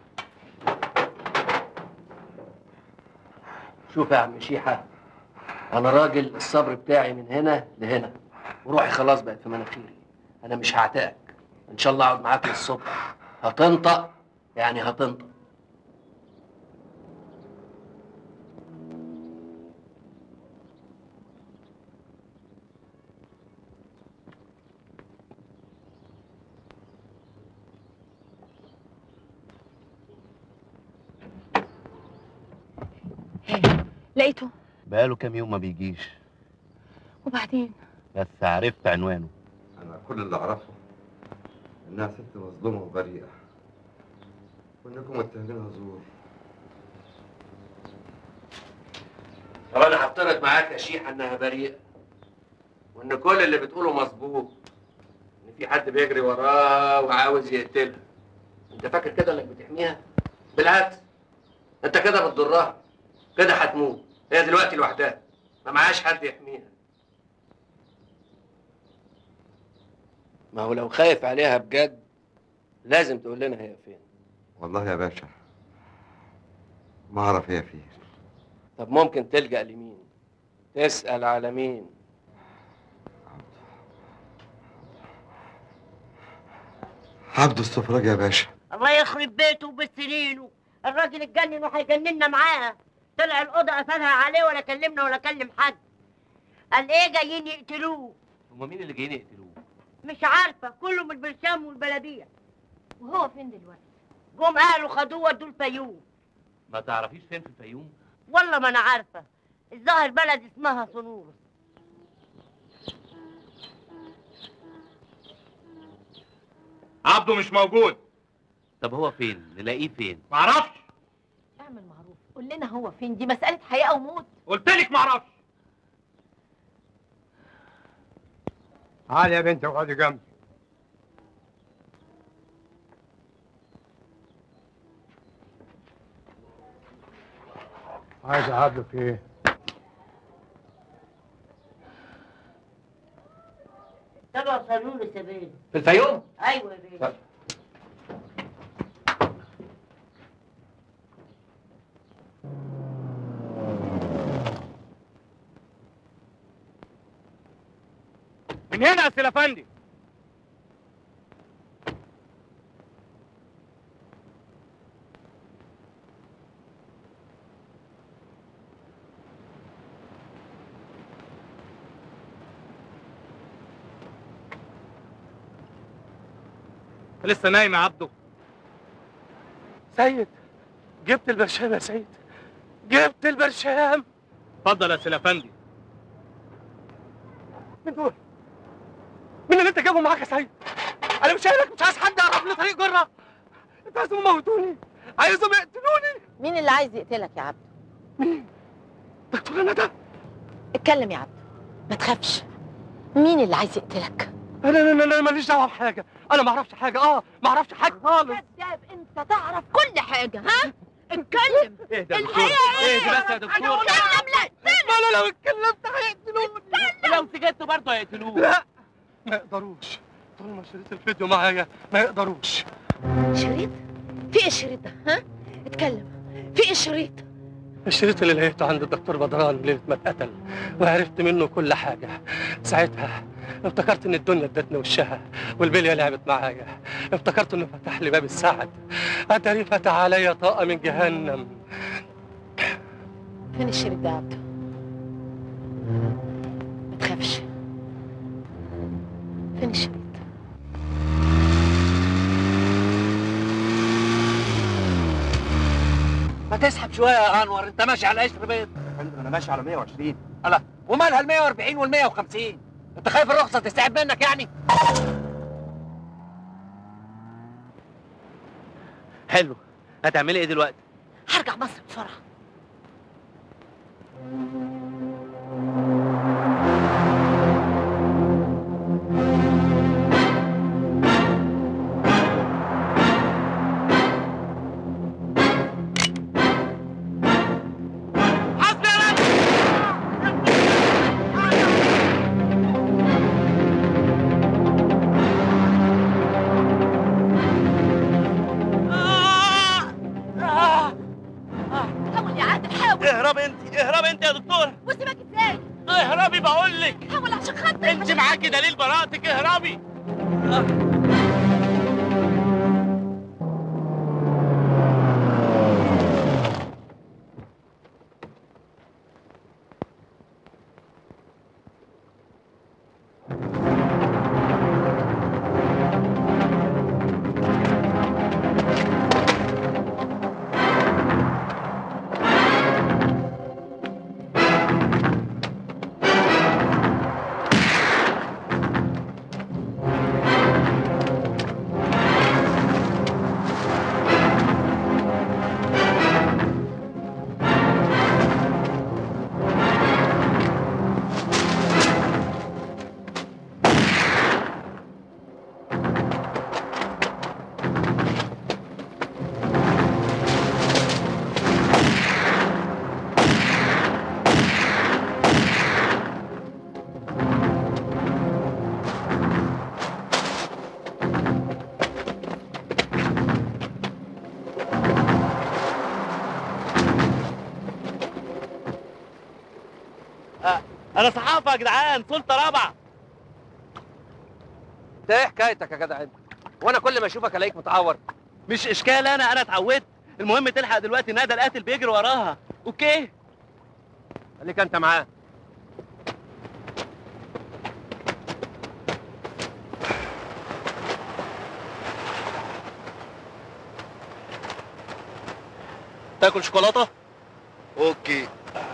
Speaker 1: شوف يا عم شيحه انا راجل الصبر بتاعي من هنا لهنا وروحي خلاص بقت في مناخيري انا مش هعتقك ان شاء الله اقعد معاك للصبح هتنطق يعني هتنطق
Speaker 21: ايه لقيته
Speaker 20: بقاله كام يوم ما بيجيش
Speaker 21: وبعدين
Speaker 20: بس عرفت عنوانه
Speaker 6: انا كل اللي اعرفه انها ست مظلومه وبريئه وانكم متهمينها زور
Speaker 1: طب انا هفترض معاك يا شيحه انها بريئه وان كل اللي بتقوله مظبوط ان في حد بيجري وراه وعاوز يقتلها انت فاكر كده انك بتحميها بالعكس انت كده بتضرها كده هتموت هي دلوقتي لوحدها ما معهاش حد يحميها ما هو لو خايف عليها بجد لازم تقول لنا هي فين
Speaker 6: والله يا باشا ما اعرف هي فين
Speaker 1: طب ممكن تلجأ لمين تسأل على مين
Speaker 6: عبد السفراج يا باشا
Speaker 4: الله يخرب بيته وبسنينه الراجل اتجنن وهيجننا معاه طلع الأوضة قفلها عليه ولا كلمنا ولا كلم حد قال ايه جايين يقتلوه
Speaker 8: هما مين اللي جايين يقتلوه؟
Speaker 4: مش عارفة كله من البرشام والبلدية
Speaker 21: وهو فين دلوقتي
Speaker 4: جم اهله خدوه ودوه الفيوم
Speaker 8: ما تعرفيش فين في الفيوم؟
Speaker 4: والله ما انا عارفة الظاهر بلد اسمها صنور
Speaker 15: عبده مش موجود
Speaker 8: طب هو فين؟ نلاقيه فين؟
Speaker 15: معرفش
Speaker 21: اعمل معروف قول لنا هو فين دي مسألة حياة أو موت
Speaker 15: قلت لك معرفش
Speaker 7: تعالي يا بنتي اقعدي جنبي عايز اقابله في ايه؟
Speaker 4: تبع صالون السبيل
Speaker 1: في الفيوم
Speaker 4: ايوه يا بيه
Speaker 15: من هنا يا سيل افندي لسه نايم يا عبده
Speaker 5: سيد جبت البرشام يا سيد جبت البرشام
Speaker 15: اتفضل يا سيل افندي
Speaker 5: مين دول؟ مين اللي انت جايبه معاك يا سيد؟ انا مش قايلك مش عايز حد يعرف لي طريق جره انت عايزهم يموتوني عايزهم يقتلوني
Speaker 21: مين اللي عايز يقتلك يا عبده
Speaker 5: مين؟ دكتور ندى
Speaker 21: اتكلم يا عبده ما تخافش مين اللي عايز يقتلك
Speaker 5: انا انا انا ماليش دعوه بحاجه انا ما اعرفش حاجه اه ما اعرفش حاجه خالص
Speaker 21: كذاب انت تعرف كل حاجة ها اتكلم
Speaker 5: اهدى يا دكتور
Speaker 21: الحقيقة ايه
Speaker 5: اهدي بس يا دكتور
Speaker 21: اتكلم لا
Speaker 5: ما انا لو اتكلمت هيقتلوني
Speaker 8: لو سكت برضه هيقتلوه
Speaker 5: لا ما يقدروش طول ما شريط الفيديو معايا ما يقدروش
Speaker 21: شريط في ايه الشريط ده ها اتكلم في ايه الشريط
Speaker 5: الشريط اللي لقيته عند الدكتور بدران ليلة ما اتقتل وعرفت منه كل حاجة ساعتها افتكرت ان الدنيا ادتني وشها والبلية لعبت معايا افتكرت انه فتح لي باب السعد اتاري فتح عليا طاقة من جهنم
Speaker 21: فين الشريط ده يا عبده ما تخافش فين الشريط
Speaker 1: ما تسحب شويه يا انور انت ماشي على قشر بيض
Speaker 7: انا ماشي على 120
Speaker 1: الله ومالها ال 140 وال 150 انت خايف الرخصه تستعب منك يعني
Speaker 8: حلو هتعملي ايه دلوقتي؟
Speaker 21: هرجع مصر بسرعة حاول يا عادل حاول
Speaker 17: اهرب انت اهرب انت يا دكتور
Speaker 21: وسيبك ازاي
Speaker 17: اهربي بقول لك
Speaker 21: حاول عشان خاطري
Speaker 17: انت معاكي دليل براءتك اهربي
Speaker 3: انا صحافه يا جدعان سلطه رابعه
Speaker 1: انت ايه حكايتك يا جدع انت وانا كل ما اشوفك الاقيك متعور
Speaker 3: مش اشكال انا انا اتعودت المهم تلحق دلوقتي ندى القاتل بيجري وراها اوكي
Speaker 1: خليك انت معاه
Speaker 3: تاكل شوكولاته
Speaker 16: اوكي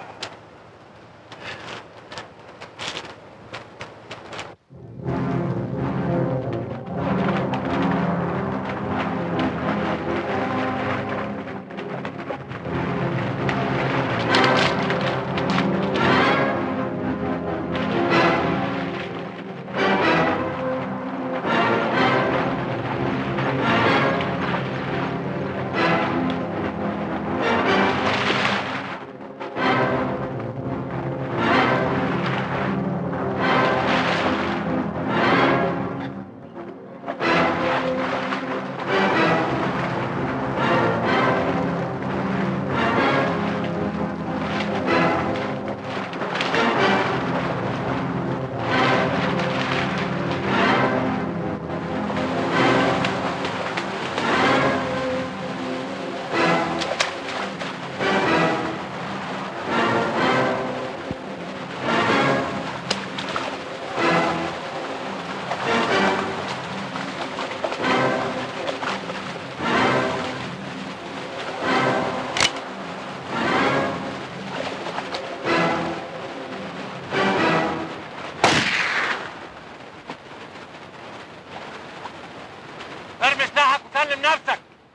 Speaker 11: ارمي سلاحك وسلم نفسك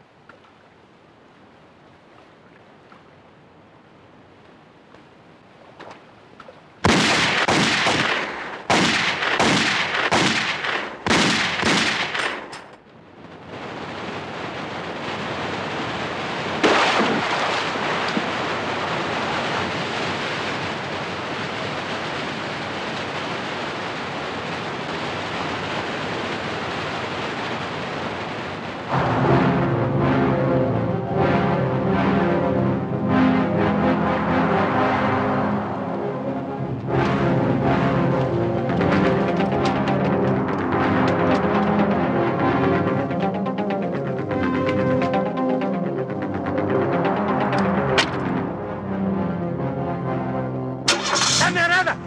Speaker 11: استنى يا ندى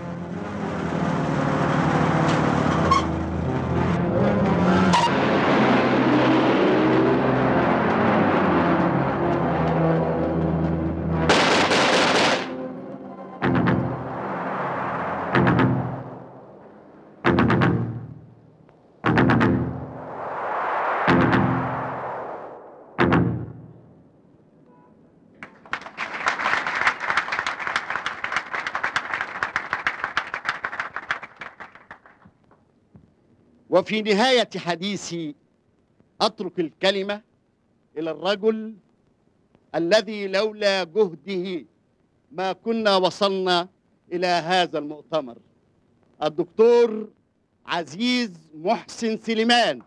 Speaker 18: وفي نهاية حديثي أترك الكلمة إلى الرجل الذي لولا جهده ما كنا وصلنا إلى هذا المؤتمر الدكتور عزيز محسن سليمان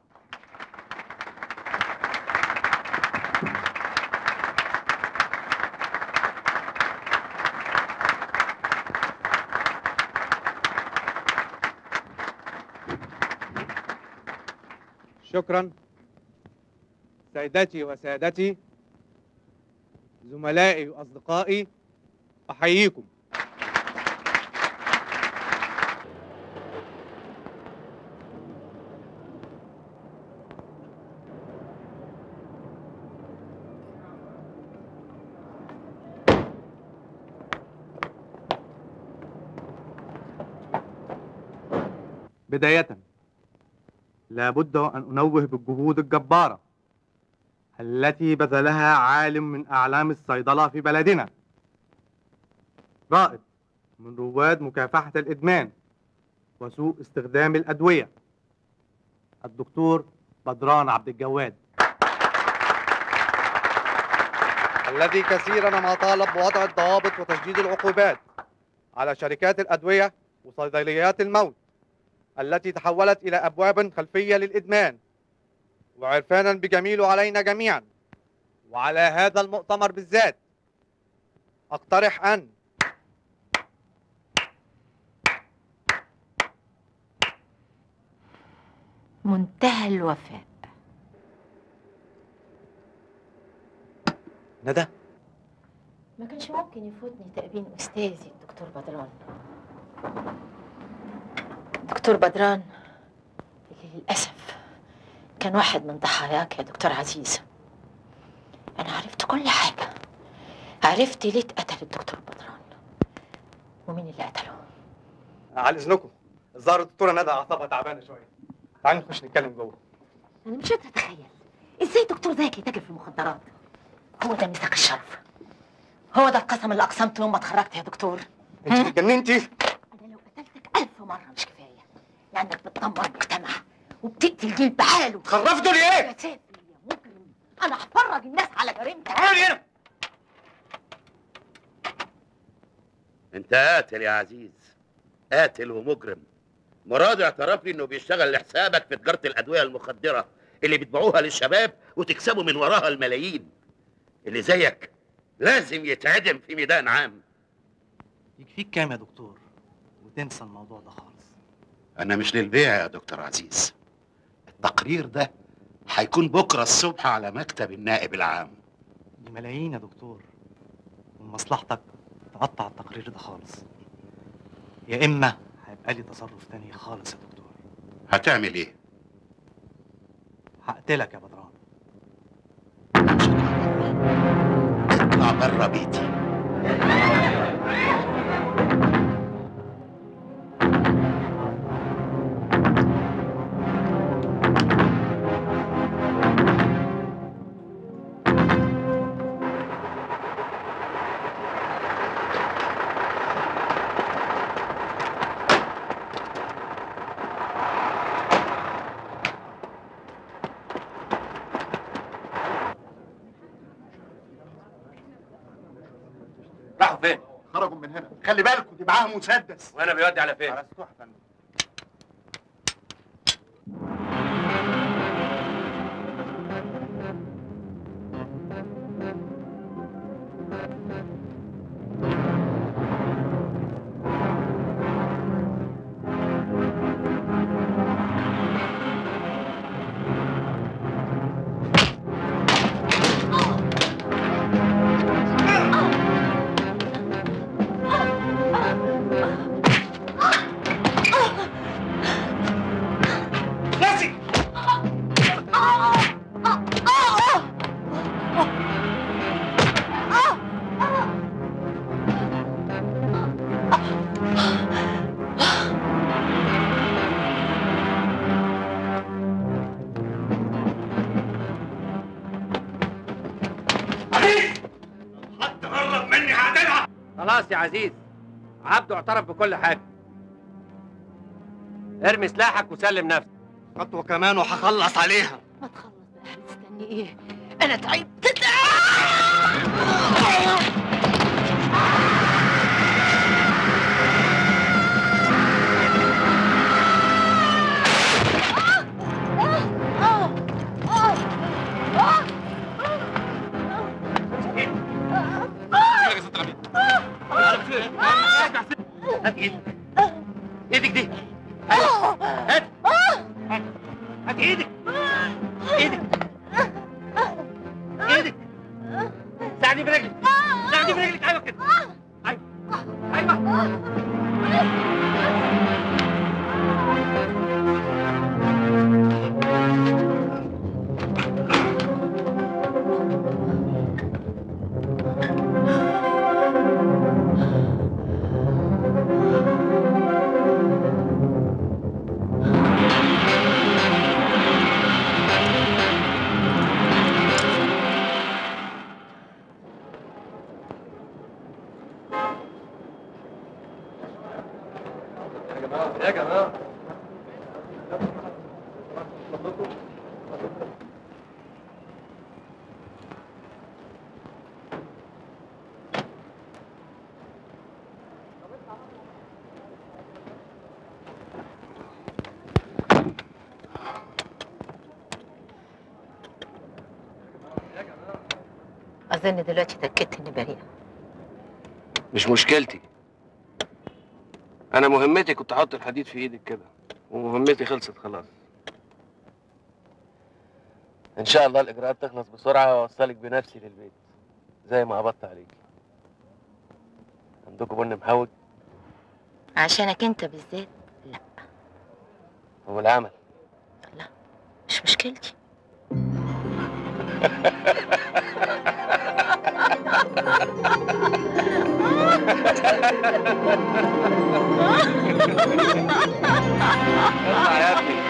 Speaker 7: شكرا سيداتي وسادتي زملائي واصدقائي احييكم بداية لابد أن أنوه بالجهود الجبارة التي بذلها عالم من أعلام الصيدلة في بلدنا رائد من رواد مكافحة الإدمان وسوء استخدام الأدوية الدكتور بدران عبد الجواد الذي كثيرا ما طالب بوضع الضوابط وتشديد العقوبات على شركات الأدوية وصيدليات الموت التي تحولت إلى أبواب خلفية للإدمان وعرفانا بجميل علينا جميعا وعلى هذا المؤتمر بالذات أقترح أن
Speaker 21: منتهى الوفاء
Speaker 5: ندى
Speaker 21: ما كانش ممكن يفوتني تأبين أستاذي الدكتور بدران دكتور بدران اللي للأسف كان واحد من ضحاياك يا دكتور عزيز أنا عرفت كل حاجة عرفت ليه اتقتل الدكتور بدران ومين اللي قتله
Speaker 7: على اذنكم الظاهر الدكتوره ندى اعصابها تعبانه شويه تعالي نخش نتكلم جوه
Speaker 21: أنا مش قادرة أتخيل إزاي دكتور زيك يتاجر في المخدرات هو ده ميثاق الشرف هو ده القسم اللي أقسمته يوم ما اتخرجت يا دكتور
Speaker 7: انت اتجننتي
Speaker 21: أنا لو قتلتك ألف مرة مش كفاية لأنك بتدمر مجتمع وبتقتل جيل بحاله
Speaker 7: خرفتوا لي إيه؟
Speaker 21: يا ساتر يا مجرم أنا هفرج الناس على جريمتك
Speaker 7: تعالي هنا
Speaker 15: انت قاتل يا عزيز قاتل ومجرم مراد اعترف لي انه بيشتغل لحسابك في تجاره الادويه المخدره اللي بتبيعوها للشباب وتكسبوا من وراها الملايين اللي زيك لازم يتعدم في ميدان عام
Speaker 5: يكفيك كام يا دكتور وتنسى الموضوع ده خالص
Speaker 15: انا مش للبيع يا دكتور عزيز التقرير ده هيكون بكره الصبح على مكتب النائب العام
Speaker 5: دي ملايين يا دكتور ومن مصلحتك تقطع التقرير ده خالص يا اما هيبقى لي تصرف تاني خالص يا دكتور
Speaker 15: هتعمل ايه
Speaker 5: هقتلك يا بدران
Speaker 15: اطلع بره بيتي
Speaker 7: راحوا فين؟ خرجوا من هنا خلي بالكم دي معاها مسدس
Speaker 1: وانا بيودي على فين؟
Speaker 7: على سطوح يا فندم
Speaker 15: تقرب مني هقتلها
Speaker 1: خلاص يا عزيز عبده اعترف بكل حاجه ارمي سلاحك وسلم نفسك
Speaker 7: خطوه كمان وهخلص عليها
Speaker 21: مستني إيه أنا تعبت
Speaker 1: هات ايدك ايدك دي هات هات هات ايدك ايدك ايدك ساعدني برجلك ساعدني برجلك ايوه كده ايوه ايوه
Speaker 5: يا جماعه
Speaker 21: أظن دلوقتي اتأكدت إني بريئة
Speaker 14: مش مشكلتي انا مهمتي كنت احط الحديد في ايدك كده ومهمتي خلصت خلاص
Speaker 3: ان شاء الله الاجراءات تخلص بسرعه واوصلك بنفسي للبيت زي ما قبضت عليك عندكم بن محوج
Speaker 21: عشانك انت بالذات
Speaker 3: والعمل
Speaker 21: مش مشكلتي
Speaker 3: اطلع يا ابني